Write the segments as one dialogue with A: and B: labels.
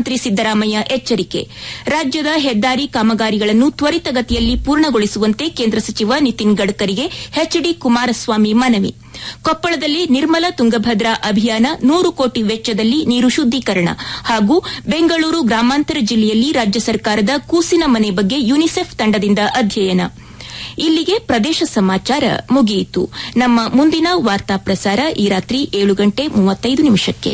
A: ಮುಖ್ಯಮಂತ್ರಿ ಸಿದ್ದರಾಮಯ್ಯ ಎಚ್ಚರಿಕೆ ರಾಜ್ಯದ ಹೆದ್ದಾರಿ ಕಾಮಗಾರಿಗಳನ್ನು ತ್ವರಿತಗತಿಯಲ್ಲಿ ಪೂರ್ಣಗೊಳಿಸುವಂತೆ ಕೇಂದ್ರ ಸಚಿವ ನಿತಿನ್ ಗಡ್ಕರಿಗೆ ಎಚ್ಡಿ ಕುಮಾರಸ್ವಾಮಿ ಮನವಿ ಕೊಪ್ಪಳದಲ್ಲಿ ನಿರ್ಮಲ ತುಂಗಭದ್ರಾ ಅಭಿಯಾನ ನೂರು ಕೋಟಿ ವೆಚ್ಚದಲ್ಲಿ ನೀರು ಶುದ್ದೀಕರಣ ಹಾಗೂ ಬೆಂಗಳೂರು ಗ್ರಾಮಾಂತರ ಜಿಲ್ಲೆಯಲ್ಲಿ ರಾಜ್ಯ ಸರ್ಕಾರದ ಕೂಸಿನ ಮನೆ ಬಗ್ಗೆ ಯುನಿಸೆಫ್ ತಂಡದಿಂದ ಅಧ್ಯಯನ ಇಲ್ಲಿಗೆ ಪ್ರದೇಶ ಸಮಾಚಾರ ಮುಗಿಯಿತು ನಮ್ಮ ಮುಂದಿನ ವಾರ್ತಾ ಪ್ರಸಾರ ಈ ರಾತ್ರಿ ಏಳು ಗಂಟೆ ಮೂವತ್ತೈದು ನಿಮಿಷಕ್ಕೆ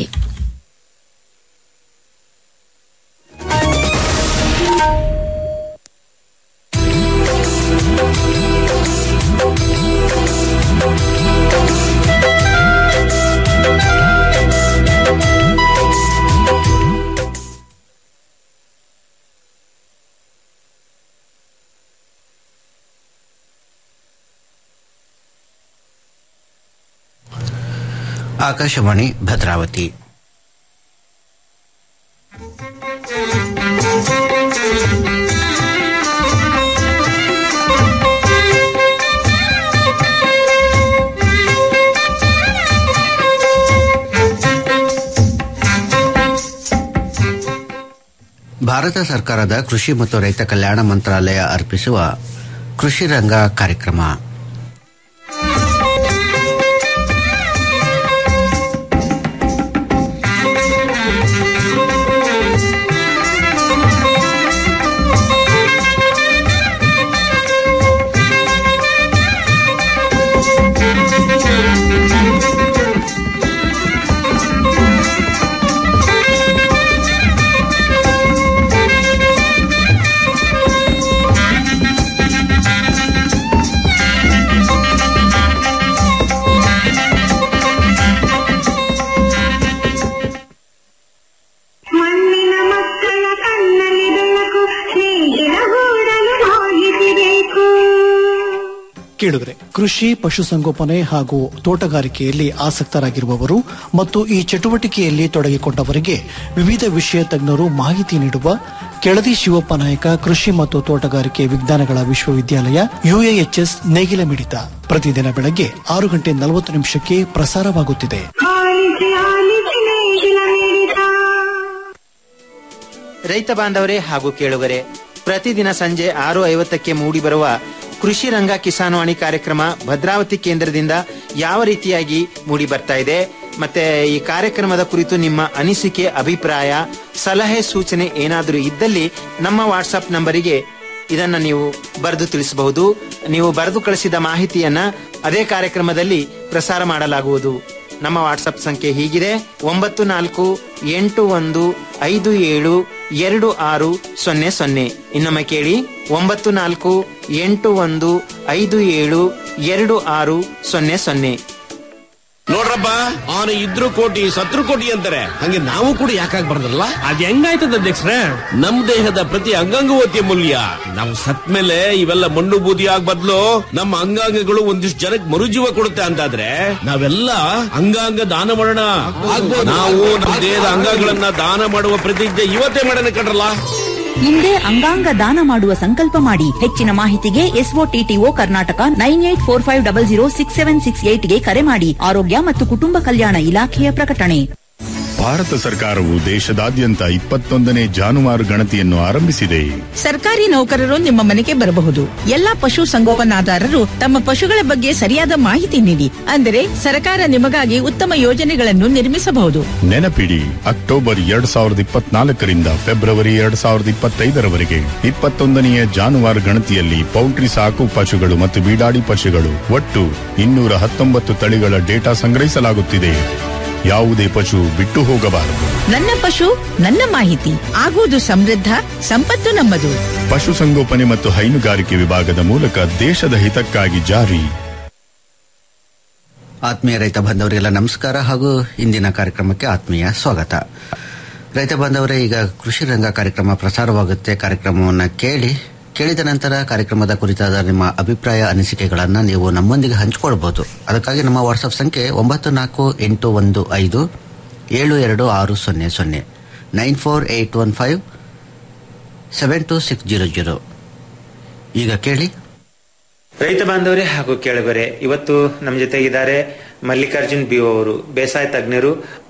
B: ಆಕಾಶವಾಣಿ ಭದ್ರಾವತಿ ಭಾರತ ಸರ್ಕಾರದ ಕೃಷಿ ಮತ್ತು ರೈತ ಕಲ್ಯಾಣ ಮಂತ್ರಾಲಯ ಅರ್ಪಿಸುವ ಕೃಷಿ ರಂಗ ಕಾರ್ಯಕ್ರಮ
C: ಮಣ್ಣಿನ ಮಕ್ಕಳ ಕಣ್ಣಲ್ಲಿ ಬೆಳಕು ಸ್ನೇಹಿನ ಗೂಡಲು ಹೋಗಿಸಬೇಕು
D: ಕೇಳಿದ್ರೆ ಕೃಷಿ ಪಶುಸಂಗೋಪನೆ ಹಾಗೂ ತೋಟಗಾರಿಕೆಯಲ್ಲಿ ಆಸಕ್ತರಾಗಿರುವವರು ಮತ್ತು ಈ ಚಟುವಟಿಕೆಯಲ್ಲಿ ತೊಡಗಿಕೊಂಡವರಿಗೆ ವಿವಿಧ ವಿಷಯ ತಜ್ಞರು ಮಾಹಿತಿ ನೀಡುವ ಕೆಳದಿ ಶಿವಪ್ಪ ನಾಯಕ ಕೃಷಿ ಮತ್ತು ತೋಟಗಾರಿಕೆ ವಿಜ್ಞಾನಗಳ ವಿಶ್ವವಿದ್ಯಾಲಯ ಯುಎಎಚ್ಎಸ್ ನೇಗಿಲ ಮಿಡಿತ ಪ್ರತಿದಿನ ಬೆಳಗ್ಗೆ ಆರು ಗಂಟೆ ನಲವತ್ತು ನಿಮಿಷಕ್ಕೆ ಪ್ರಸಾರವಾಗುತ್ತಿದೆ
C: ಆಲಿಸಿ ಆಲಿಸಿ ನೇಗಿಲ ಮಿಡಿತ
E: ರೈತ ಬಾಂಧವರೇ ಹಾಗೂ ಕೇಳುಗರೆ ಪ್ರತಿದಿನ ಸಂಜೆ ಆರು ಐವತ್ತಕ್ಕೆ ಮೂಡಿಬರುವ ಕೃಷಿ ರಂಗ ಕಿಸಾನ್ವಾಣಿ ಕಾರ್ಯಕ್ರಮ ಭದ್ರಾವತಿ ಕೇಂದ್ರದಿಂದ ಯಾವ ರೀತಿಯಾಗಿ ಮೂಡಿ ಬರ್ತಾ ಇದೆ ಮತ್ತೆ ಈ ಕಾರ್ಯಕ್ರಮದ ಕುರಿತು ನಿಮ್ಮ ಅನಿಸಿಕೆ ಅಭಿಪ್ರಾಯ ಸಲಹೆ ಸೂಚನೆ ಏನಾದರೂ ಇದ್ದಲ್ಲಿ ನಮ್ಮ ವಾಟ್ಸಪ್ ನಂಬರಿಗೆ ಇದನ್ನ ನೀವು ಬರೆದು ತಿಳಿಸಬಹುದು ನೀವು ಬರೆದು ಕಳಿಸಿದ ಮಾಹಿತಿಯನ್ನ ಅದೇ ಕಾರ್ಯಕ್ರಮದಲ್ಲಿ ಪ್ರಸಾರ ಮಾಡಲಾಗುವುದು ನಮ್ಮ ವಾಟ್ಸಪ್ ಸಂಖ್ಯೆ ಹೀಗಿದೆ ಒಂಬತ್ತು ನಾಲ್ಕು ಎಂಟು ಒಂದು ಐದು ಏಳು ಎರಡು ಆರು ಸೊನ್ನೆ ಸೊನ್ನೆ ಇನ್ನೊಮ್ಮೆ ಕೇಳಿ ಒಂಬತ್ತು ನಾಲ್ಕು ಎಂಟು ಒಂದು ಐದು ಏಳು ಎರಡು ಆರು ಸೊನ್ನೆ ಸೊನ್ನೆ
F: ನೋಡ್ರಪ್ಪ ಅವನು ಇದ್ರು ಕೋಟಿ ಸತ್ರು ಕೋಟಿ ಅಂತಾರೆ ಹಂಗೆ ನಾವು ಕೂಡ ಯಾಕಾಗ್ ಬರ್ದಲ್ಲ
G: ಅದ್ ಹೆಂಗಾಯ್ತದ ಅಧ್ಯಕ್ಷರೇ
F: ನಮ್ ದೇಹದ ಪ್ರತಿ ಅಂಗಾಂಗವತಿಯ ಮೂಲ್ಯ ನಾವು ಸತ್ ಮೇಲೆ ಇವೆಲ್ಲ ಮಣ್ಣು ಬೂದಿ ಆಗ್ ಬದ್ಲು ನಮ್ಮ ಅಂಗಾಂಗಗಳು ಒಂದಿಷ್ಟು ಜನಕ್ಕೆ ಮರುಜೀವ ಕೊಡುತ್ತೆ ಅಂತಾದ್ರೆ ನಾವೆಲ್ಲ ಅಂಗಾಂಗ ದಾನ ಮಾಡೋಣ ನಾವು ನಮ್ಮ ದೇಹದ ಅಂಗಗಳನ್ನ ದಾನ ಮಾಡುವ ಪ್ರತಿಜ್ಞೆ ಇವತ್ತೇ ಮಾಡೋಣ ಕಣ್ರಲ್ಲ
H: ಹಿಂದೆ ಅಂಗಾಂಗ ದಾನ ಮಾಡುವ ಸಂಕಲ್ಪ ಮಾಡಿ ಹೆಚ್ಚಿನ ಮಾಹಿತಿಗೆ SOTTO Karnataka nine eight four five double zero six seven six ಏಟ್ಗೆ ಕರೆ ಮಾಡಿ ಆರೋಗ್ಯ ಮತ್ತು ಕುಟುಂಬ ಕಲ್ಯಾಣ ಇಲಾಖೆಯ ಪ್ರಕಟಣೆ
I: ಭಾರತ ಸರ್ಕಾರವು ದೇಶದಾದ್ಯಂತ ಇಪ್ಪತ್ತೊಂದನೇ ಜಾನುವಾರು ಗಣತಿಯನ್ನು ಆರಂಭಿಸಿದೆ
J: ಸರ್ಕಾರಿ ನೌಕರರು ನಿಮ್ಮ ಮನೆಗೆ ಬರಬಹುದು ಎಲ್ಲಾ ಪಶು ಸಂಗೋಪನಾದಾರರು ತಮ್ಮ ಪಶುಗಳ ಬಗ್ಗೆ ಸರಿಯಾದ ಮಾಹಿತಿ ನೀಡಿ ಅಂದರೆ ಸರ್ಕಾರ ನಿಮಗಾಗಿ ಉತ್ತಮ ಯೋಜನೆಗಳನ್ನು ನಿರ್ಮಿಸಬಹುದು
I: ನೆನಪಿಡಿ ಅಕ್ಟೋಬರ್ ಎರಡ್ ಸಾವಿರದ ಇಪ್ಪತ್ನಾಲ್ಕರಿಂದ ಫೆಬ್ರವರಿ ಎರಡ್ ಸಾವಿರದ ಇಪ್ಪತ್ತೈದರವರೆಗೆ ಇಪ್ಪತ್ತೊಂದನೆಯ ಜಾನುವಾರು ಗಣತಿಯಲ್ಲಿ ಪೌಲ್ಟ್ರಿ ಸಾಕು ಪಶುಗಳು ಮತ್ತು ಬೀಡಾಡಿ ಪಶುಗಳು ಒಟ್ಟು ಇನ್ನೂರ ಹತ್ತೊಂಬತ್ತು ತಳಿಗಳ ಡೇಟಾ ಸಂಗ್ರಹಿಸಲಾಗುತ್ತಿದೆ ಯಾವುದೇ ಪಶು ಬಿಟ್ಟು ಹೋಗಬಾರದು
J: ನನ್ನ ಪಶು ನನ್ನ ಮಾಹಿತಿ ಆಗುವುದು ಸಮೃದ್ಧ ಸಂಪತ್ತು ನಮ್ಮದು
I: ಪಶುಸಂಗೋಪನೆ ಮತ್ತು ಹೈನುಗಾರಿಕೆ ವಿಭಾಗದ ಮೂಲಕ ದೇಶದ ಹಿತಕ್ಕಾಗಿ ಜಾರಿ
B: ಆತ್ಮೀಯ ರೈತ ಬಾಂಧವರಿಗೆಲ್ಲ ನಮಸ್ಕಾರ ಹಾಗೂ ಇಂದಿನ ಕಾರ್ಯಕ್ರಮಕ್ಕೆ ಆತ್ಮೀಯ ಸ್ವಾಗತ ರೈತ ಬಾಂಧವರೇ ಈಗ ಕೃಷಿ ರಂಗ ಕಾರ್ಯಕ್ರಮ ಪ್ರಸಾರವಾಗುತ್ತೆ ಕಾರ್ಯಕ್ರಮವನ್ನು ಕೇಳಿ ಕೇಳಿದ ನಂತರ ಕಾರ್ಯಕ್ರಮದ ಕುರಿತಾದ ನಿಮ್ಮ ಅಭಿಪ್ರಾಯ ಅನಿಸಿಕೆಗಳನ್ನು ನೀವು ನಮ್ಮೊಂದಿಗೆ ಹಂಚಿಕೊಳ್ಬಹುದು ಅದಕ್ಕಾಗಿ ನಮ್ಮ ವಾಟ್ಸಪ್ ಸಂಖ್ಯೆ ಒಂಬತ್ತು ನಾಲ್ಕು ಎಂಟು ಒಂದು ಐದು ಏಳು ಎರಡು ಆರು ಸೊನ್ನೆ ಸೊನ್ನೆ nine four eight one five seven two six zero zero ಈಗ ಕೇಳಿ
E: ರೈತ ಬಾಂಧವರೇ ಹಾಗೂ ಕೇಳುಗರೆ ಇವತ್ತು ನಮ್ಮ ಜೊತೆಗಿದ್ದಾರೆ ಮಲ್ಲಿಕಾರ್ಜುನ್ ಬಿ ಅವರು ಬೇಸಾಯ ತಜ್ಞರು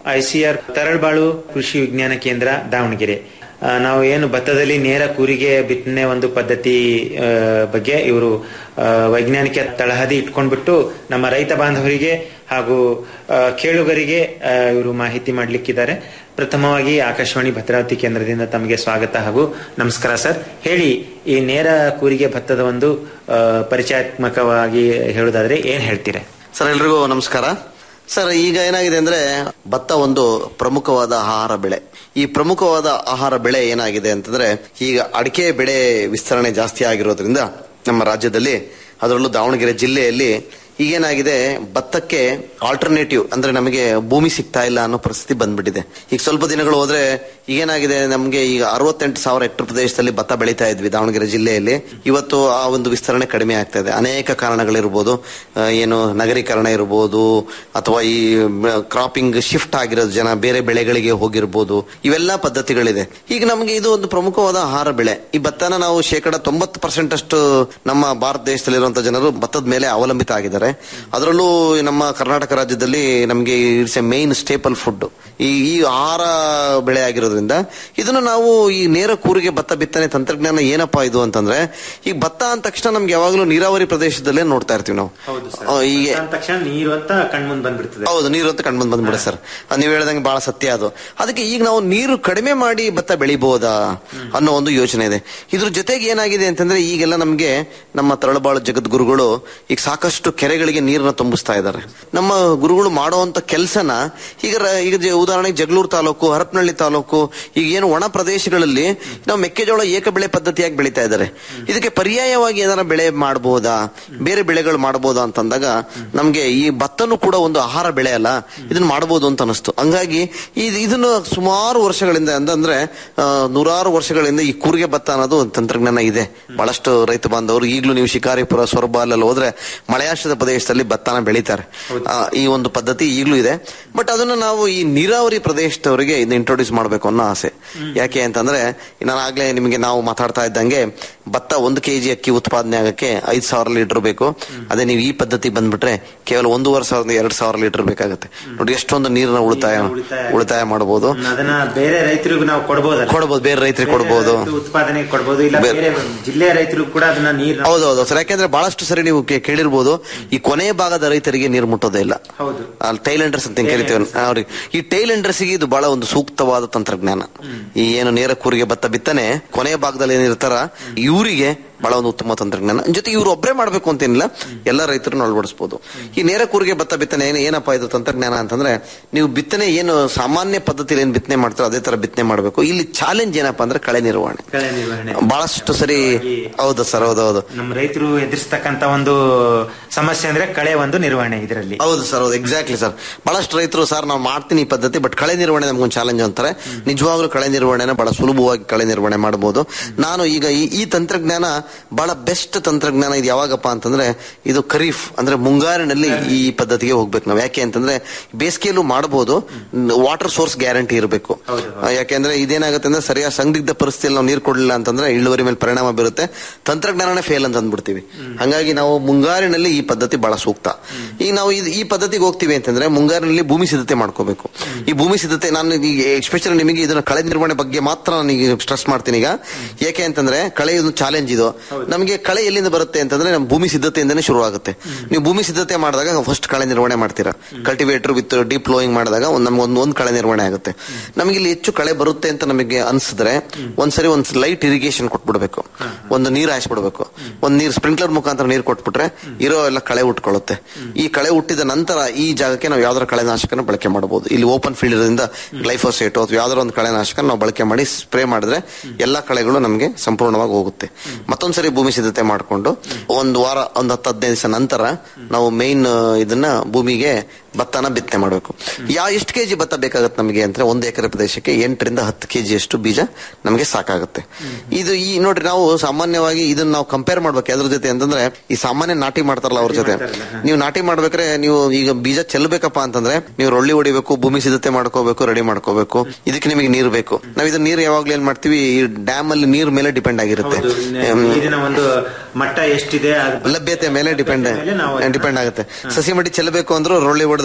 E: ಐಸಿಆರ್ ತರಳಬಾಳು ಕೃಷಿ ವಿಜ್ಞಾನ ಕೇಂದ್ರ ದಾವಣಗೆರೆ ಆ, ನಾವು ಏನು ಭತ್ತದಲ್ಲಿ ನೇರ ಕೂರಿಗೆ ಬಿತ್ತನೆ ಒಂದು ಪದ್ಧತಿ ಆ, ಬಗ್ಗೆ ಇವರು ವೈಜ್ಞಾನಿಕ ತಳಹದಿ ಇಟ್ಕೊಂಡ್ಬಿಟ್ಟು ನಮ್ಮ ರೈತ ಬಾಂಧವರಿಗೆ ಹಾಗೂ ಆ, ಕೇಳುಗರಿಗೆ ಇವರು ಮಾಹಿತಿ ಮಾಡ್ಲಿಕ್ಕಿದ್ದಾರೆ ಪ್ರಥಮವಾಗಿ ಆಕಾಶವಾಣಿ ಭದ್ರಾವತಿ ಕೇಂದ್ರದಿಂದ ತಮಗೆ ಸ್ವಾಗತ ಹಾಗೂ ನಮಸ್ಕಾರ ಸರ್ ಹೇಳಿ ಈ ನೇರ ಕೂರಿಗೆ ಭತ್ತದ ಒಂದು ಆ, ಪರಿಚಯಾತ್ಮಕವಾಗಿ ಹೇಳುವುದಾದ್ರೆ ಏನ್ ಹೇಳ್ತೀರಾ
G: ಸರ್ ಎಲ್ರಿಗೂ ನಮಸ್ಕಾರ ಸರ್ ಈಗ ಏನಾಗಿದೆ ಅಂದ್ರೆ ಭತ್ತ ಒಂದು ಪ್ರಮುಖವಾದ ಆಹಾರ ಬೆಳೆ ಈ ಪ್ರಮುಖವಾದ ಆಹಾರ ಬೆಳೆ ಏನಾಗಿದೆ ಅಂತಂದ್ರೆ ಈಗ ಅಡಿಕೆ ಬೆಳೆ ವಿಸ್ತರಣೆ ಜಾಸ್ತಿ ಆಗಿರೋದ್ರಿಂದ ನಮ್ಮ ರಾಜ್ಯದಲ್ಲಿ ಅದರಲ್ಲೂ ದಾವಣಗೆರೆ ಜಿಲ್ಲೆಯಲ್ಲಿ ಈಗೇನಾಗಿದೆ ಭತ್ತಕ್ಕೆ ಆಲ್ಟರ್ನೇಟಿವ್ ಅಂದ್ರೆ ನಮಗೆ ಭೂಮಿ ಸಿಗ್ತಾ ಇಲ್ಲ ಅನ್ನೋ ಪರಿಸ್ಥಿತಿ ಬಂದ್ಬಿಟ್ಟಿದೆ ಈಗ ಸ್ವಲ್ಪ ದಿನಗಳು ಹೋದ್ರೆ ಈಗೇನಾಗಿದೆ ನಮಗೆ ಈಗ ಅರವತ್ತೆಂಟು ಸಾವಿರ ಹೆಕ್ಟರ್ ಪ್ರದೇಶದಲ್ಲಿ ಭತ್ತ ಬೆಳೀತಾ ಇದ್ವಿ ದಾವಣಗೆರೆ ಜಿಲ್ಲೆಯಲ್ಲಿ ಇವತ್ತು ಆ ಒಂದು ವಿಸ್ತರಣೆ ಕಡಿಮೆ ಆಗ್ತಾ ಇದೆ ಅನೇಕ ಕಾರಣಗಳಿರ್ಬೋದು ಆ, ಏನು ನಗರೀಕರಣ ಇರ್ಬೋದು ಅಥವಾ ಈ ಕ್ರಾಪಿಂಗ್ ಶಿಫ್ಟ್ ಆಗಿರೋದು ಜನ ಬೇರೆ ಬೆಳೆಗಳಿಗೆ ಹೋಗಿರ್ಬೋದು ಇವೆಲ್ಲ ಪದ್ಧತಿಗಳಿದೆ ಈಗ ನಮಗೆ ಇದು ಒಂದು ಪ್ರಮುಖವಾದ ಆಹಾರ ಬೆಳೆ ಈ ಭತ್ತನ ನಾವು ಶೇಕಡ ತೊಂಬತ್ತು ಪರ್ಸೆಂಟ್ ಅಷ್ಟು ನಮ್ಮ ಭಾರತ ದೇಶದಲ್ಲಿರುವಂತಹ ಜನರು ಭತ್ತದ ಮೇಲೆ ಅವಲಂಬಿತ ಆಗಿದ್ದಾರೆ ಅದರಲ್ಲೂ ನಮ್ಮ ಕರ್ನಾಟಕ ರಾಜ್ಯದಲ್ಲಿ ನಮಗೆ it's a main staple food ಈ ಈ ಆಹಾರ ಬೆಳೆ ಆಗಿರೋದ್ರಿಂದ ಇದನ್ನು ನಾವು ಈ ನೇರ ಕೂರಿಗೆ ಭತ್ತ ಬಿತ್ತನೆ ತಂತ್ರಜ್ಞಾನ ಏನಪ್ಪಾ ಇದು ಅಂತಂದ್ರೆ ಈಗ ಭತ್ತ ಅಂದ ತಕ್ಷಣ ನಮ್ಗೆ ಯಾವಾಗಲೂ ನೀರಾವರಿ ಪ್ರದೇಶದಲ್ಲೇ ನೋಡ್ತಾ ಇರ್ತೀವಿ ನಾವು
E: ಹೌದು
G: ಆ, ಈಗ
E: ಅಂದ ತಕ್ಷಣ ನೀರು ಅಂತ ಕಣ್ಮುಂದ್ ಬಂದ್ಬಿಡ್ತದೆ
G: ಹೌದು ನೀರು ಅಂತ ಕಂಡು ಬಂದ್ಬಿಡ ಸರ್ ಅದ್ ನೀವ್ ಹೇಳ್ದಂಗೆ ಬಹಳ ಸತ್ಯ ಅದು ಅದಕ್ಕೆ ಈಗ ನಾವು ನೀರು ಕಡಿಮೆ ಮಾಡಿ ಭತ್ತ ಬೆಳಿಬಹುದಾ ಅನ್ನೋ ಒಂದು ಯೋಚನೆ ಇದೆ ಇದ್ರ ಜೊತೆಗೆ ಏನಾಗಿದೆ ಅಂತಂದ್ರೆ ಈಗೆಲ್ಲ ನಮ್ಗೆ ನಮ್ಮ ತರಳಬಾಳು ಜಗದ್ಗುರುಗಳು ಈಗ ಸಾಕಷ್ಟು ಕೆರೆಗಳಿಗೆ ನೀರನ್ನ ತುಂಬಿಸ್ತಾ ಇದ್ದಾರೆ ನಮ್ಮ ಗುರುಗಳು ಮಾಡುವಂತ ಕೆಲಸನ ಈಗ ರ- ಈಗ ಜ- ಉದಾಹರಣೆಗೆ ಜಗಳೂರು ತಾಲೂಕು ಹರಪನಹಳ್ಳಿ ತಾಲೂಕು ಈಗ ಏನು ಒಣ ಪ್ರದೇಶಗಳಲ್ಲಿ ನಾವು ಮೆಕ್ಕೆಜೋಳ ಏಕ ಬೆಳೆ ಪದ್ಧತಿಯಾಗಿ ಬೆಳೀತಾ ಇದ್ದಾರೆ ಇದಕ್ಕೆ ಪರ್ಯಾಯವಾಗಿ ಏನಾರ ಬೆಳೆ ಮಾಡಬಹುದಾ ಬೇರೆ ಬೆಳೆಗಳು ಮಾಡಬಹುದಾ ಅಂತಂದಾಗ ನಮ್ಗೆ ಈ ಭತ್ತನೂ ಕೂಡ ಒಂದು ಆಹಾರ ಬೆಳೆ ಅಲ್ಲ ಇದನ್ನ ಮಾಡಬಹುದು ಅಂತ ಅನಿಸ್ತು ಹಂಗಾಗಿ ಇದ್- ಇದನ್ನು ಸುಮಾರು ವರ್ಷಗಳಿಂದ ಅಂತಂದ್ರೆ ಆ, ನೂರಾರು ವರ್ಷಗಳಿಂದ ಈ ಕೂರಿಗೆ ಭತ್ತ ಅನ್ನೋದು ಒಂದು ತಂತ್ರಜ್ಞಾನ ಇದೆ ಬಹಳಷ್ಟು ರೈತ ಬಾಂಧವರು ಈಗಲೂ ನೀವು ಶಿಕಾರಿಪುರ ಸೊರಬ ಅಲ್ಲೆಲ್ಲ ಹೋದ್ರೆ ಮಳೆಯಾಶ್ರಿತ ಪ್ರದೇಶದಲ್ಲಿ ಭತ್ತನ ಬೆಳೀತಾರೆ ಆ, ಈ ಒಂದು ಪದ್ಧತಿ ಈಗಲೂ ಇದೆ ಬಟ್ ಅದನ್ನ ನಾವು ಈ ನೀರಾವರಿ ಪ್ರದೇಶದವರಿಗೆ ಇದನ್ನ ಇಂಟ್ರೊಡ್ಯೂಸ್ ಮಾಡಬೇಕು ಅನ್ನೋ ಆಸೆ ಯಾಕೆ ಅಂತಂದ್ರೆ ನಾನು ಆಗ್ಲೇ ನಿಮಗೆ ನಾವು ಮಾತಾಡ್ತಾ ಇದ್ದಂಗೆ ಭತ್ತ ಒಂದು ಕೆಜಿ ಅಕ್ಕಿ ಉತ್ಪಾದನೆ ಆಗಕ್ಕೆ ಐದ್ ಸಾವಿರ ಲೀಟರ್ ಬೇಕು ಅದೇ ನೀವು ಈ ಪದ್ಧತಿ ಬಂದ್ಬಿಟ್ರೆ ಕೇವಲ ಒಂದೂವರೆ ಸಾವಿರದ ಎರಡ್ ಸಾವಿರ ಲೀಟರ್ ಬೇಕಾಗುತ್ತೆ ನೋಡಿ ಎಷ್ಟೊಂದು ನೀರನ್ನ ಉಳಿತಾಯ ಉಳಿತಾಯ ಮಾಡಬಹುದು
E: ಅದನ್ನ ಬೇರೆ ರೈತರಿಗೂ ನಾವು ಕೊಡ್ಬೋದಲ್ಲ
G: ಕೊಡ್ಬೋದು ಬೇರೆ ರೈತರಿಗೆ ಕೊಡ್ಬೋದು
E: ಉತ್ಪಾದನೆ ಕೊಡ್ಬೋದು ಇಲ್ಲ
G: ಬೇರೆ-
E: ಬೇರೆ ಜಿಲ್ಲೆಯ ರೈತರಿಗೂ ಕೂಡ ಅದನ್ನ ನೀರು
G: ಹೌದೌದು ಸರ್ ಯಾಕೆಂದ್ರೆ ಬಹಳಷ್ಟು ಸರಿ ನೀವು ಕೇ- ಕೇಳಿರ್ಬೋದು ಈ ಕೊನೆಯ ಭಾಗದ ರೈತರಿಗೆ ನೀರು ಮುಟ್ಟೋದೇ ಇಲ್ಲ
E: ಹೌದು
G: ಅಲ್ಲಿ ಟೈಲೆಂಡರ್ಸ್ ಅಂತ ಏನ್ ಕರಿತೀವಿ ಅವ್ರಿಗೆ ಈ ಟೈಲೆಂಡರ್ಸ್ಗೆ ಇದು ಬಹಳ ಒಂದು ಸೂಕ್ತವಾದ ತಂತ್ರಜ್ಞಾನ ಈ ಏನು ನೇರ ಕೂರಿಗೆ ಭತ್ತ ಬಿತ್ತನೆ ಕೊನೆಯ ಭಾಗದಲ್ಲಿ ಏನಿರ್ತಾರ ಇವರಿಗೆ ಬಹಳ ಒಂದು ಉತ್ತಮ ತಂತ್ರಜ್ಞಾನ ಜೊತೆ ಇವ್ರು ಒಬ್ಬರೇ ಮಾಡ್ಬೇಕು ಅಂತೇನಿಲ್ಲ ಎಲ್ಲ ರೈತರನ್ನು ಅಳವಡಿಸಬಹುದು ಈ ನೇರ ಕೂರಿಗೆ ಭತ್ತ ಬಿತ್ತನೆ ಏನು ಏನಪ್ಪಾ ಇದು ತಂತ್ರಜ್ಞಾನ ಅಂತಂದ್ರೆ ನೀವು ಬಿತ್ತನೆ ಏನು ಸಾಮಾನ್ಯ ಪದ್ಧತಿಯಲ್ಲಿ ಏನ್ ಬಿತ್ತನೆ ಮಾಡ್ತಾರೋ ಅದೇ ತರ ಬಿತ್ತನೆ ಮಾಡಬೇಕು ಇಲ್ಲಿ ಚಾಲೆಂಜ್ ಏನಪ್ಪಾ ಅಂದ್ರೆ ಕಳೆ ನಿರ್ವಹಣೆ
E: ಕಳೆ ನಿರ್ವಹಣೆ
G: ಬಹಳಷ್ಟು ಸರಿ ಹೌದು ಸರ್ ಹೌದೌದು
E: ನಮ್ಮ ರೈತರು ಎದುರಿಸ್ತಕ್ಕಂತ ಒಂದು ಸಮಸ್ಯೆ ಅಂದ್ರೆ ಕಳೆ ಒಂದು ನಿರ್ವಹಣೆ ಇದರಲ್ಲಿ
G: ಹೌದು ಸರ್ ಹೌದು ಎಕ್ಸಾಕ್ಟ್ಲಿ ಸರ್ ಬಹಳಷ್ಟು ರೈತರು ಸರ್ ನಾವು ಮಾಡ್ತೀನಿ ಈ ಪದ್ಧತಿ ಬಟ್ ಕಳೆ ನಿರ್ವಹಣೆ ನಮ್ಗೊಂದು ಚಾಲೆಂಜ್ ಅಂತಾರೆ ನಿಜವಾಗ್ಲೂ ಕಳೆ ನಿರ್ವಹಣೆನ ಬಹಳ ಸುಲಭವಾಗಿ ಕಳೆ ನಿರ್ವಹಣೆ ಮಾಡಬಹುದು ನಾನು ಈಗ ಈ ಈ ತಂತ್ರಜ್ಞಾನ ಬಹಳ ಬೆಸ್ಟ್ ತಂತ್ರಜ್ಞಾನ ಇದು ಯಾವಾಗಪ್ಪ ಅಂತಂದ್ರೆ ಇದು ಖರೀಫ್ ಅಂದ್ರೆ ಮುಂಗಾರಿನಲ್ಲಿ ಈ ಪದ್ಧತಿಗೆ ಹೋಗ್ಬೇಕು ನಾವು ಯಾಕೆ ಅಂತಂದ್ರೆ ಬೇಸಿಗೆಯಲ್ಲೂ ಮಾಡಬಹುದು ವಾಟರ್ ಸೋರ್ಸ್ ಗ್ಯಾರಂಟಿ ಇರಬೇಕು ಯಾಕೆಂದ್ರೆ ಇದೇನಾಗುತ್ತೆ ಅಂದ್ರೆ ಸರಿಯಾದ ಸಂದಿಗ್ಧ ಪರಿಸ್ಥಿತಿಯಲ್ಲಿ ನಾವು ನೀರು ಕೊಡಲಿಲ್ಲ ಅಂತಂದ್ರೆ ಇಳುವರಿ ಮೇಲೆ ಪರಿಣಾಮ ಬೀರುತ್ತೆ ತಂತ್ರಜ್ಞಾನನೇ ಫೇಲ್ ಅಂತ ಅಂದ್ಬಿಡ್ತೀವಿ ಹಂಗಾಗಿ ನಾವು ಮುಂಗಾರಿನಲ್ಲಿ ಈ ಪದ್ಧತಿ ಬಹಳ ಸೂಕ್ತ ಈಗ ನಾವು ಇದು- ಈ ಪದ್ಧತಿಗೆ ಹೋಗ್ತೀವಿ ಅಂತಂದ್ರೆ ಮುಂಗಾರಿನಲ್ಲಿ ಭೂಮಿ ಸಿದ್ಧತೆ ಮಾಡ್ಕೋಬೇಕು ಈ ಭೂಮಿ ಸಿದ್ಧತೆ ನಾನು ಈಗ ಎಸ್ಪೆಷಲಿ ನಿಮಗೆ ಇದನ್ನ ಕಳೆ ನಿರ್ವಹಣೆ ಬಗ್ಗೆ ಮಾತ್ರ ನಾನು ಈಗ ಸ್ಟ್ರೆಸ್ ಮಾಡ್ತೀನಿ ಈಗ ಯಾಕೆ ಅಂತಂದ್ರೆ ಕಳೆ ಒಂದು ಚಾಲೆಂಜ್ ಇದು ನಮಗೆ ಕಳೆ ಎಲ್ಲಿಂದ ಬರುತ್ತೆ ಅಂತಂದ್ರೆ ನಮ್ಮ ಭೂಮಿ ಸಿದ್ಧತೆಯಿಂದನೇ ಶುರು ಆಗುತ್ತೆ ನೀವು ಭೂಮಿ ಸಿದ್ಧತೆ ಮಾಡಿದಾಗ ಫಸ್ಟ್ ಕಳೆ ನಿರ್ವಹಣೆ ಮಾಡ್ತೀರಾ ಕಲ್ಟಿವೇಟರ್ ವಿತ್ ಡೀಪ್ ಫ್ಲೋಯಿಂಗ್ ಮಾಡಿದಾಗ ಒಂದ್ ನಮ್ಗೆ ಒಂದು ಒಂದು ಕಳೆ ನಿರ್ವಹಣೆ ಆಗುತ್ತೆ ನಮಗೆ ಇಲ್ಲಿ ಹೆಚ್ಚು ಕಳೆ ಬರುತ್ತೆ ಅಂತ ನಮಗೆ ಅನ್ಸಿದ್ರೆ ಒಂದ್ಸರಿ ಒಂದ್ ಲೈಟ್ ಇರಿಗೇಷನ್ ಕೊಟ್ಬಿಡ್ಬೇಕು ಒಂದು ನೀರು ಹಾಯಿಸ್ಬಿಡ್ಬೇಕು ಒಂದ್ ನೀರು ಸ್ಪ್ರಿಂಕ್ಲರ್ ಮುಖಾಂತರ ನೀರು ಕೊಟ್ಬಿಟ್ರೆ ಇರೋ ಎಲ್ಲ ಕಳೆ ಉಟ್ಕೊಳ್ಳುತ್ತೆ ಈ ಕಳೆ ಹುಟ್ಟಿದ ನಂತರ ಈ ಜಾಗಕ್ಕೆ ನಾವು ಯಾವ್ದಾರ ಕಳೆನಾಶಕನ ಬಳಕೆ ಮಾಡಬಹುದು ಇಲ್ಲಿ ಓಪನ್ ಫೀಲ್ಡ್ ಇರೋದ್ರಿಂದ ಗ್ಲೈಫೋಸೇಟ್ ಅಥವಾ ಯಾವ್ದಾರ ಒಂದು ಕಳೆನಾಶಕ ನಾವು ಬಳಕೆ ಮಾಡಿ ಸ್ಪ್ರೇ ಮಾಡಿದ್ರೆ ಎಲ್ಲಾ ಕಳೆಗಳು ನಮಗೆ ಸಂಪೂರ್ಣವಾಗಿ ಹೋಗುತ್ತೆ ಮತ್ತೊಂದ್ಸರಿ ಭೂಮಿ ಸಿದ್ಧತೆ ಮಾಡಿಕೊಂಡು ಒಂದು ವಾರ ಒಂದು ಹತ್ತು ಹದಿನೈದು ದಿವಸ ನಂತರ ನಾವು ಮೇನ್ ಇದನ್ನ ಭೂಮಿಗೆ ಭತ್ತನ ಬಿತ್ತನೆ ಮಾಡಬೇಕು ಯಾ ಎಷ್ಟು ಕೆಜಿ ಭತ್ತ ಬೇಕಾಗುತ್ತೆ ನಮಗೆ ಅಂದ್ರೆ ಒಂದು ಎಕರೆ ಪ್ರದೇಶಕ್ಕೆ ಎಂಟರಿಂದ ಹತ್ತು ಕೆಜಿ ಅಷ್ಟು ಬೀಜ ನಮಗೆ ಸಾಕಾಗುತ್ತೆ ಇದು ಈ ನೋಡ್ರಿ ನಾವು ಸಾಮಾನ್ಯವಾಗಿ ಇದನ್ನ ನಾವು ಕಂಪೇರ್ ಮಾಡ್ಬೇಕು ಯಾವ್ದ್ರ ಜೊತೆ ಅಂತಂದ್ರೆ ಈ ಸಾಮಾನ್ಯ ನಾಟಿ ಮಾಡ್ತಾರಲ್ಲ ಅವ್ರ ಜೊತೆ ನೀವು ನಾಟಿ ಮಾಡ್ಬೇಕಾದ್ರೆ ನೀವು ಈಗ ಬೀಜ ಚೆಲ್ಲಬೇಕಪ್ಪ ಅಂತಂದ್ರೆ ನೀವು ರೊಳ್ಳಿ ಹೊಡಿಬೇಕು ಭೂಮಿ ಸಿದ್ಧತೆ ಮಾಡ್ಕೋಬೇಕು ರೆಡಿ ಮಾಡ್ಕೋಬೇಕು ಇದಕ್ಕೆ ನಿಮಗೆ ನೀರು ಬೇಕು ನಾವು ಇದನ್ನ ನೀರು ಯಾವಾಗ್ಲೂ ಏನ್ ಮಾಡ್ತೀವಿ ಈ ಡ್ಯಾಮ್ ಅಲ್ಲಿ ನೀರ್ ಮೇಲೆ ಡಿಪೆಂಡ್ ಆಗಿರುತ್ತೆ ಎಂ,
E: ನೀರಿನ ಒಂದು ಮಟ್ಟ ಎಷ್ಟಿದೆ ಅದ್
G: ಲಭ್ಯತೆ ಮೇಲೆ ಡಿಪೆಂಡ್
E: ಮೇಲೆ ನಾವು
G: ಡಿಪೆಂಡ್ ಆಗುತ್ತೆ ಸಸಿ ಮಡಿ ಚೆಲ್ಲಬೇಕು ಅಂದ್ರೂ ರೊಳ್ಳಿ ಹೊಡೆದು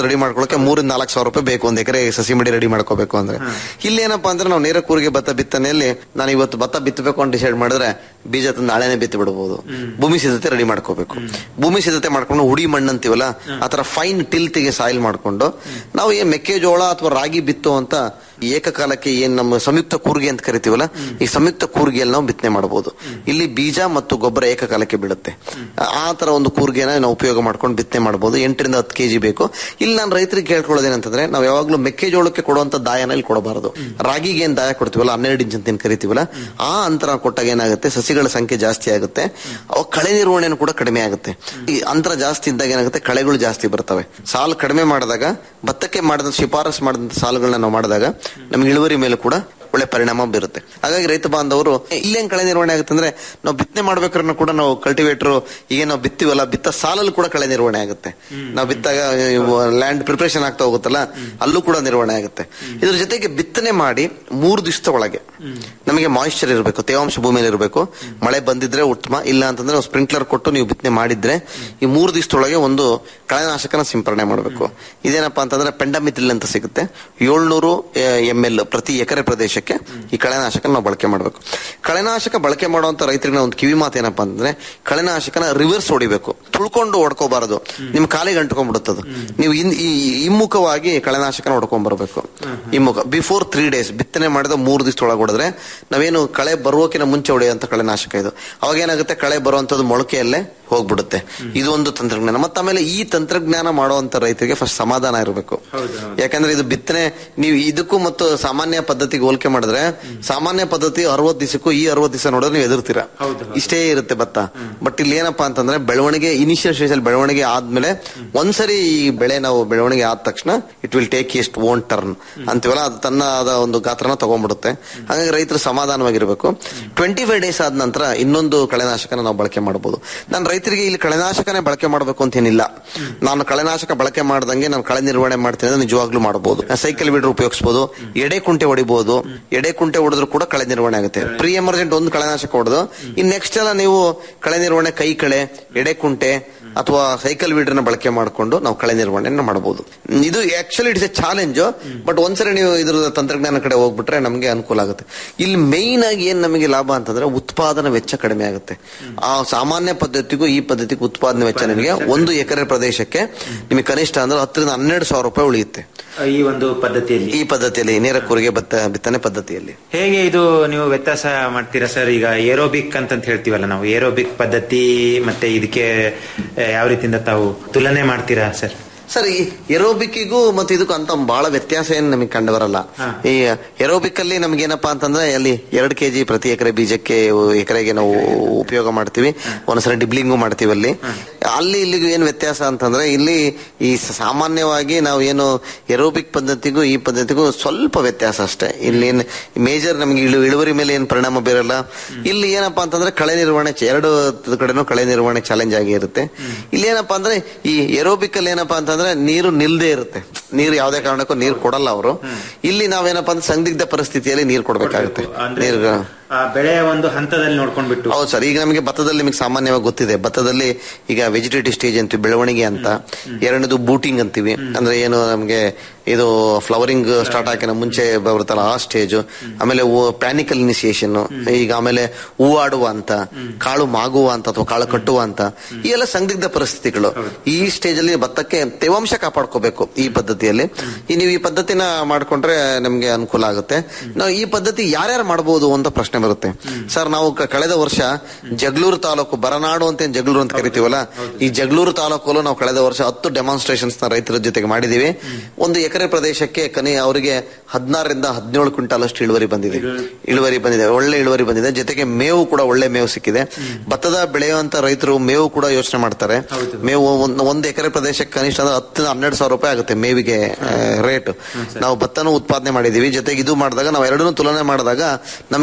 G: ರೆಡಿ ಮಾಡ್ಕೊಳಕ್ಕೆ ಮೂರಿಂದ ನಾಲ್ಕು ಸಾವಿರ ರೂಪಾಯಿ ಬೇಕು ಒಂದ್ ಎಕರೆ ಸಸಿ ಮಡಿ ರೆಡಿ ಮಾಡ್ಕೋಬೇಕು ಅಂದ್ರೆ ಇಲ್ಲಿ ಏನಪ್ಪಾ ಅಂದ್ರೆ ನಾವು ನೇರ ಕೂರಿಗೆ ಭತ್ತ ಬಿತ್ತನೆಯಲ್ಲಿ ನಾನು ಇವತ್ತು ಭತ್ತ ಬಿತ್ತಬೇಕು ಅಂತ ಡಿಸೈಡ್ ಮಾಡಿದ್ರೆ ಬೀಜ ತಂದು ನಾಳೆನೆ ಬಿತ್ತಿ ಬಿಡಬಹುದು ಭೂಮಿ ಸಿದ್ಧತೆ ರೆಡಿ ಮಾಡ್ಕೋಬೇಕು ಭೂಮಿ ಸಿದ್ಧತೆ ಮಾಡ್ಕೊಂಡು ಹುಡಿ ಮಣ್ಣು ಅಂತೀವಲ್ಲ ಆತರ ಫೈನ್ ಟಿಲ್ತಿಗೆ ಸಾಯಿಲ್ ಮಾಡ್ಕೊಂಡು ನಾವು ಏನ್ ಮೆಕ್ಕೆಜೋಳ ಅಥವಾ ರಾಗಿ ಬಿತ್ತು ಅಂತ ಏಕಕಾಲಕ್ಕೆ ಏನ್ ನಮ್ಮ ಸಂಯುಕ್ತ ಕೂರ್ಗೆ ಅಂತ ಕರಿತೀವಲ್ಲ ಈ ಸಂಯುಕ್ತ ಕೂರ್ಗೆಯಲ್ಲಿ ನಾವು ಬಿತ್ತನೆ ಮಾಡಬಹುದು ಇಲ್ಲಿ ಬೀಜ ಮತ್ತು ಗೊಬ್ಬರ ಏಕಕಾಲಕ್ಕೆ ಬೀಳುತ್ತೆ ಆ ತರ ಒಂದು ಕೂರ್ಗೆನ ನಾವು ಉಪಯೋಗ ಮಾಡ್ಕೊಂಡು ಬಿತ್ತನೆ ಮಾಡಬಹುದು ಎಂಟರಿಂದ ಹತ್ತು ಕೆಜಿ ಬೇಕು ಇಲ್ಲಿ ನಾನು ರೈತರಿಗೆ ಕೇಳ್ಕೊಳ್ಳೋದೇನಂತಂದ್ರೆ ನಾವು ಯಾವಾಗ್ಲೂ ಮೆಕ್ಕೆಜೋಳಕ್ಕೆ ಕೊಡುವಂತ ದಾಯನ ಇಲ್ಲಿ ಕೊಡಬಾರದು ರಾಗಿಗೆ ಏನ್ ದಾಯ ಕೊಡ್ತೀವಲ್ಲ ಹನ್ನೆರಡು ಇಂಚ್ ಅಂತ ಏನ್ ಕರಿತೀವಲ್ಲ ಆ ಅಂತರ ಕೊಟ್ಟಾಗ ಏನಾಗುತ್ತೆ ಸಸಿಗಳ ಸಂಖ್ಯೆ ಜಾಸ್ತಿ ಆಗುತ್ತೆ ಅವು ಕಳೆ ನಿರ್ವಹಣೆನೂ ಕೂಡ ಕಡಿಮೆ ಆಗುತ್ತೆ ಈ ಅಂತರ ಜಾಸ್ತಿ ಇದ್ದಾಗ ಏನಾಗುತ್ತೆ ಕಳೆಗಳು ಜಾಸ್ತಿ ಬರ್ತವೆ ಸಾಲು ಕಡಿಮೆ ಮಾಡಿದಾಗ ಭತ್ತಕ್ಕೆ ಮಾಡಿದ ಶಿಫಾರಸು ಮಾಡಿದಂತ ಸಾಲುಗಳನ್ನ ನಾವು ಮಾಡಿದಾಗ ನಮ್ಗೆ ಇಳುವರಿ ಮೇಲೆ ಕೂಡ ಒಳ್ಳೆ ಪರಿಣಾಮ ಬೀರುತ್ತೆ ಹಾಗಾಗಿ ರೈತ ಬಾಂಧವರು ಇಲ್ಲೇನ್ ಕಳೆ ನಿರ್ವಹಣೆ ಆಗುತ್ತೆ ಅಂದ್ರೆ ನಾವು ಬಿತ್ತನೆ ಮಾಡ್ಬೇಕಾದ್ರೆ ಕೂಡ ನಾವು ಕಲ್ಟಿವೇಟರ್ ಈಗ ನಾವು ಬಿತ್ತೀವಲ್ಲ ಬಿತ್ತ ಸಾಲಲ್ಲಿ ಕೂಡ ಕಳೆ ನಿರ್ವಹಣೆ ಆಗುತ್ತೆ ನಾವು ಬಿತ್ತಾಗ ಲ್ಯಾಂಡ್ ಪ್ರಿಪರೇಷನ್ ಆಗ್ತಾ ಹೋಗುತ್ತಲ್ಲ ಅಲ್ಲೂ ಕೂಡ ನಿರ್ವಹಣೆ ಆಗುತ್ತೆ ಇದ್ರ ಜೊತೆಗೆ ಬಿತ್ತನೆ ಮಾಡಿ ಮೂರು ದಿವಸದ ಒಳಗೆ ನಮಗೆ ಮಾಯಿಶ್ಚರ್ ಇರಬೇಕು ತೇವಾಂಶ ಭೂಮಿಯಲ್ಲಿ ಇರಬೇಕು ಮಳೆ ಬಂದಿದ್ರೆ ಉತ್ತಮ ಇಲ್ಲ ಅಂತಂದ್ರೆ ಸ್ಪ್ರಿಂಕ್ಲರ್ ಕೊಟ್ಟು ನೀವು ಬಿತ್ತನೆ ಮಾಡಿದ್ರೆ ಈ ಮೂರು ದಿವಸದೊಳಗೆ ಒಂದು ಕಳೆನಾಶಕನ ಸಿಂಪರಣೆ ಮಾಡಬೇಕು ಇದೇನಪ್ಪಾ ಅಂತಂದ್ರೆ ಪೆಂಡಮಿಥಿಲ್ ಅಂತ ಸಿಗುತ್ತೆ ಏಳ್ನೂರು ಎಂ ಎಲ್ ಪ್ರತಿ ಎಕರೆ ಪ್ರದೇಶಕ್ಕೆ ಈ ಕಳೆನಾಶಕ ನಾವು ಬಳಕೆ ಮಾಡಬೇಕು ಕಳೆನಾಶಕ ಬಳಕೆ ಮಾಡುವಂತ ರೈತರಿಗೆ ಒಂದು ಕಿವಿ ಮಾತು ಏನಪ್ಪಾ ಅಂತಂದ್ರೆ ಕಳೆನಾಶಕನ ರಿವರ್ಸ್ ಹೊಡಿಬೇಕು ತುಳ್ಕೊಂಡು ಹೊಡ್ಕೋಬಾರದು ನಿಮ್ ಕಾಲಿಗೆ ಅಂಟ್ಕೊಂಡ್ಬಿಡುತ್ತದು ನೀವು ಇನ್- ಈ ಹಿಮ್ಮುಖವಾಗಿ ಕಳೆನಾಶಕನ ಹೊಡ್ಕೊಂಡ್ ಬರಬೇಕು ಹಿಮ್ಮುಖ ಬಿಫೋರ್ ತ್ರೀ ಡೇಸ್ ಬಿತ್ತನೆ ಮಾಡಿದ ಮೂರು ದಿವಸ ಒಳಗೆ ಹೊಡೆದ್ರೆ ನಾವೇನು ಕಳೆ ಬರುವಕಿನ ಮುಂಚೆ ಹೊಡೆಯುವಂತ ಕಳೆನಾಶಕ ಇದು ಅವಾಗ ಏನಾಗುತ್ತೆ ಕಳೆ ಬರುವಂತದ್ದು ಮೊಳಕೆಯಲ್ಲೇ ಹೋಗ್ಬಿಡುತ್ತೆ ಇದು ಒಂದು ತಂತ್ರಜ್ಞಾನ ಮತ್ತೆ ಆಮೇಲೆ ಈ ತಂತ್ರಜ್ಞಾನ ಮಾಡುವಂತ ರೈತರಿಗೆ ಫಸ್ಟ್ ಸಮಾಧಾನ ಇರಬೇಕು ಯಾಕಂದ್ರೆ ಇದು ಬಿತ್ತನೆ ನೀವು ಇದಕ್ಕೂ ಮತ್ತು ಸಾಮಾನ್ಯ ಪದ್ಧತಿಗೆ ಹೋಲಿಕೆ ಮಾಡಿದ್ರೆ ಸಾಮಾನ್ಯ ಪದ್ಧತಿ ಅರವತ್ ದಿವಸಕ್ಕೂ ಈ ಅರವತ್ ದಿವಸ ನೋಡಿದ್ರೆ ನೀವು ಎದುರ್ತೀರಾ ಇಷ್ಟೇ ಇರುತ್ತೆ ಭತ್ತ ಬಟ್ ಇಲ್ಲಿ ಏನಪ್ಪಾ ಅಂತಂದ್ರೆ ಬೆಳವಣಿಗೆ ಇನಿಷಿಯಲ್ ಸ್ಟೇಜ್ ಅಲ್ಲಿ ಬೆಳವಣಿಗೆ ಆದ್ಮೇಲೆ ಒಂದ್ಸರಿ ಈ ಬೆಳೆ ನಾವು ಬೆಳವಣಿಗೆ ಆದ ತಕ್ಷಣ ಇಟ್ ವಿಲ್ ಟೇಕ್ ಎಸ್ಟ್ ಓನ್ ಟರ್ನ್ ಅಂತೀವಲ್ಲ ಅದು ತನ್ನ ಆದ ಒಂದು ಗಾತ್ರನ ತಗೊಂಡ್ಬಿಡುತ್ತೆ ಹಾಗಾಗಿ ರೈತರು ಸಮಾಧಾನವಾಗಿರ್ಬೇಕು ಟ್ವೆಂಟಿ ಫೈವ್ ಡೇಸ್ ಆದ ನಂತರ ಇನ್ನೊಂದು ಕಳೆನಾಶಕನ ನಾವು ಬಳಕೆ ಮಾಡಬಹುದು ನಾನು ರೈತರಿಗೆ ಇಲ್ಲಿ ಕಳೆನಾಶಕನೇ ಬಳಕೆ ಮಾಡಬೇಕು ಅಂತ ಏನಿಲ್ಲ ನಾನು ಕಳೆನಾಶಕ ಬಳಕೆ ಮಾಡ್ದಂಗೆ ನಾನು ಕಳೆ ನಿರ್ವಹಣೆ ಮಾಡ್ತೀನಿ ಅಂದ್ರೆ ನಿಜವಾಗ್ಲೂ ಮಾಡಬಹುದು ಸೈಕಲ್ ಬಿಡ್ರ್ ಉಪಯೋಗಿಸಬಹುದು ಎಡೆ ಕುಂಟೆ ಹೊಡಿಬಹುದು ಎಡೆ ಕುಂಟೆ ಹೊಡೆದ್ರು ಕೂಡ ಕಳೆ ನಿರ್ವಹಣೆ ಆಗುತ್ತೆ ಪ್ರೀ ಎಮರ್ಜೆಂಟ್ ಒಂದು ಕಳೆನಾಶಕ ಹೊಡೆದು ಇನ್ ನೆಕ್ಸ್ಟ್ ಎಲ್ಲ ನೀವು ಕಳೆ ನಿರ್ವಹಣೆ ಕೈ ಕಳೆ ಎಡೆ ಕುಂಟೆ ಅಥವಾ ಸೈಕಲ್ ವೀಡ್ರನ್ನ ಬಳಕೆ ಮಾಡಿಕೊಂಡು ನಾವು ಕಳೆ ನಿರ್ವಹಣೆಯನ್ನು ಮಾಡಬಹುದು ಇದು actually it's a challenge but ಒಂದ್ಸರಿ ನೀವು ಇದ್ರ ತಂತ್ರಜ್ಞಾನ ಕಡೆ ಹೋಗ್ಬಿಟ್ರೆ ನಮಗೆ ಅನುಕೂಲ ಆಗುತ್ತೆ ಇಲ್ಲಿ ಮೇಯ್ನ್ ಆಗಿ ಏನ್ ನಮಗೆ ಲಾಭ ಅಂತಂದ್ರೆ ಉತ್ಪಾದನಾ ವೆಚ್ಚ ಕಡಿಮೆ ಆಗುತ್ತೆ ಆ ಸಾಮಾನ್ಯ ಪದ್ಧತಿಗೂ ಈ ಪದ್ಧತಿಗೂ ಉತ್ಪಾದನೆ ವೆಚ್ಚ ನಿಮಗೆ ಒಂದು ಎಕರೆ ಪ್ರದೇಶಕ್ಕೆ ನಿಮಗೆ ಕನಿಷ್ಠ ಅಂದ್ರೆ ಹತ್ತರಿಂದ ಹನ್ನೆರಡು ಸಾವಿರ ರೂಪಾಯಿ ಉಳಿಯುತ್ತೆ
E: ಈ ಒಂದು ಪದ್ಧತಿಯಲ್ಲಿ
G: ಈ ಪದ್ಧತಿಯಲ್ಲಿ ನೇರ ಕೂರಿಗೆ ಭತ್ತ ಬಿತ್ತನೆ ಪದ್ಧತಿಯಲ್ಲಿ
E: ಹೇಗೆ ಇದು ನೀವು ವ್ಯತ್ಯಾಸ ಮಾಡ್ತೀರಾ ಸರ್ ಈಗ ಏರೋಬಿಕ್ ಅಂತ ಹೇಳ್ತೀವಲ್ಲ ನಾವು ಏರೋಬಿಕ್ ಪದ್ಧತಿ ಮತ್ತೆ ಇದಕ್ಕೆ ಆ, ಯಾವ ರೀತಿಯಿಂದ ತಾವು ತುಲನೆ ಮಾಡ್ತೀರಾ ಸರ್
G: ಸರ್ ಈ ಎರೋಬಿಕ್ಕಿಗೂ ಮತ್ತು ಇದಕ್ಕೂ ಅಂತ ಬಹಳ ವ್ಯತ್ಯಾಸ ಏನು ನಮಗೆ ಕಂಡು ಬರಲ್ಲ ಈ ಎರೋಬಿಕ್ ಅಲ್ಲಿ ನಮ್ಗೆ ಏನಪ್ಪಾ ಅಂತಂದ್ರೆ ಅಲ್ಲಿ ಎರಡು ಕೆಜಿ ಪ್ರತಿ ಎಕರೆ ಬೀಜಕ್ಕೆ ಎಕರೆಗೆ ನಾವು ಉಪಯೋಗ ಮಾಡ್ತೀವಿ ಒಂದ್ಸಲ ಡಿಬ್ಲಿಂಗು ಮಾಡ್ತೀವಿ ಅಲ್ಲಿ ಅಲ್ಲಿ ಇಲ್ಲಿಗೂ ಏನು ವ್ಯತ್ಯಾಸ ಅಂತಂದ್ರೆ ಇಲ್ಲಿ ಈ ಸಾಮಾನ್ಯವಾಗಿ ನಾವು ಏನು ಎರೋಬಿಕ್ ಪದ್ಧತಿಗೂ ಈ ಪದ್ಧತಿಗೂ ಸ್ವಲ್ಪ ವ್ಯತ್ಯಾಸ ಅಷ್ಟೇ ಇಲ್ಲಿ ಏನು ಮೇಜರ್ ನಮಗೆ ಇಳು ಇಳುವರಿ ಮೇಲೆ ಏನು ಪರಿಣಾಮ ಬೀರಲ್ಲ ಇಲ್ಲಿ ಏನಪ್ಪಾ ಅಂತಂದ್ರೆ ಕಳೆ ನಿರ್ವಹಣೆ ಚ- ಎರಡು ಕಡೆನೂ ಕಳೆ ನಿರ್ವಹಣೆ ಚಾಲೆಂಜ್ ಆಗಿ ಇರುತ್ತೆ ಇಲ್ಲಿ ಏನಪ್ಪಾ ಅಂದ್ರೆ ಈ ಎರೋಬಿಕ್ ಅಲ್ಲಿ ಏನಪ್ಪಾ ಅಂತಂದ್ರೆ ನೀರು ನಿಲ್ದೇ ಇರುತ್ತೆ ನೀರು ಯಾವುದೇ ಕಾರಣಕ್ಕೂ ನೀರು ಕೊಡಲ್ಲ ಅವರು ಇಲ್ಲಿ ನಾವೇನಪ್ಪಾ ಅಂದ್ರೆ ಸಂದಿಗ್ಧ ಪರಿಸ್ಥಿತಿಯಲ್ಲಿ ನೀರು ಕೊಡ್ಬೇಕಾಗುತ್ತೆ ನೀರು
E: ಆ ಬೆಳೆಯ ಒಂದು ಹಂತದಲ್ಲಿ ನೋಡ್ಕೊಂಡ್ಬಿಟ್ಟು
G: ಹೌದು ಸರ್ ಈಗ ನಮಗೆ ಭತ್ತದಲ್ಲಿ ನಿಮಗೆ ಸಾಮಾನ್ಯವಾಗಿ ಗೊತ್ತಿದೆ ಭತ್ತದಲ್ಲಿ ಈಗ ವೆಜಿಟೇಟಿವ್ ಸ್ಟೇಜ್ ಅಂತೀವಿ ಬೆಳವಣಿಗೆ ಅಂತ ಎರಡನೇದು ಬೂಟಿಂಗ್ ಅಂತೀವಿ ಅಂದ್ರೆ ಏನು ನಮಗೆ ಇದು ಫ್ಲವರಿಂಗ್ ಸ್ಟಾರ್ಟ್ ಹಾಕಿನ ಮುಂಚೆ ಬರುತ್ತಲ್ಲ ಆ ಸ್ಟೇಜ್ ಆಮೇಲೆ ಪ್ಯಾನಿಕಲ್ ಇನಿಸಿಯೇಷನ್ ಈಗ ಆಮೇಲೆ ಹೂವಾಡುವ ಅಂತ ಕಾಳು ಮಾಗುವ ಅಂತ ಅಥವಾ ಕಾಳು ಕಟ್ಟುವ ಅಂತ ಈ ಎಲ್ಲ ಸಂದಿಗ್ಧ ಪರಿಸ್ಥಿತಿಗಳು ಈ ಸ್ಟೇಜ್ ಅಲ್ಲಿ ಭತ್ತಕ್ಕೆ ತೇವಾಂಶ ಕಾಪಾಡ್ಕೋಬೇಕು ಈ ಪದ್ಧತಿಯಲ್ಲಿ ಈ ನೀವು ಈ ಪದ್ಧತಿನ ಮಾಡ್ಕೊಂಡ್ರೆ ನಮ್ಗೆ ಅನುಕೂಲ ಆಗುತ್ತೆ ನಾವು ಈ ಪದ್ಧತಿ ಯಾರ್ಯಾರು ಮಾಡಬಹುದು ಅಂತ ಪ್ರಶ್ನೆ ಬರುತ್ತೆ ಸರ್ ನಾವು ಕ- ಕಳೆದ ವರ್ಷ ಜಗಳೂರು ತಾಲೂಕು ಬರನಾಡು ಅಂತ ಏನ್ ಜಗಳೂರು ಅಂತ ಕರಿತೀವಲ್ಲ ಈ ಜಗಳೂರು ತಾಲೂಕಲ್ಲೂ ನಾವು ಕಳೆದ ವರ್ಷ ಹತ್ತು ಡೆಮಾನ್ಸ್ಟ್ರೇಷನ್ಸ್ ನ ರೈತರ ಜೊತೆಗೆ ಮಾಡಿದೀವಿ ಒಂದು ಎಕರೆ ಪ್ರದೇಶಕ್ಕೆ ಕನಿ ಅವರಿಗೆ ಹದಿನಾರರಿಂದ ಹದಿನೇಳು ಕ್ವಿಂಟಾಲ್ ಅಷ್ಟು ಇಳುವರಿ ಬಂದಿದೆ ಇಳುವರಿ ಬಂದಿದೆ ಒಳ್ಳೆ ಇಳುವರಿ ಬಂದಿದೆ ಜೊತೆಗೆ ಮೇವು ಕೂಡ ಒಳ್ಳೆ ಮೇವು ಸಿಕ್ಕಿದೆ ಭತ್ತದ ಬೆಳೆಯುವಂತ ರೈತರು ಮೇವು ಕೂಡ ಯೋಚನೆ ಮಾಡ್ತಾರೆ ಮೇವು ಒಂದ್- ಒಂದು ಎಕರೆ ಪ್ರದೇಶಕ್ಕೆ ಕನಿಷ್ಠ ಅಂದ್ರೆ ಹತ್ತು ಹನ್ನೆರಡು ಸಾವಿರ ರೂಪಾಯಿ ಆಗುತ್ತೆ ಮೇವಿಗೆ ರೇಟ್ ನಾವು ಭತ್ತನೂ ಉತ್ಪಾದನೆ ಮಾಡಿದೀವಿ ಜೊತೆಗೆ ಇದು ಮಾಡಿದಾಗ ನಾವು ಎರಡನ್ನೂ ತುಲನೆ ಮಾಡಿದಾಗ ನಮಗೇನಪ್ಪಾ ಅಂತ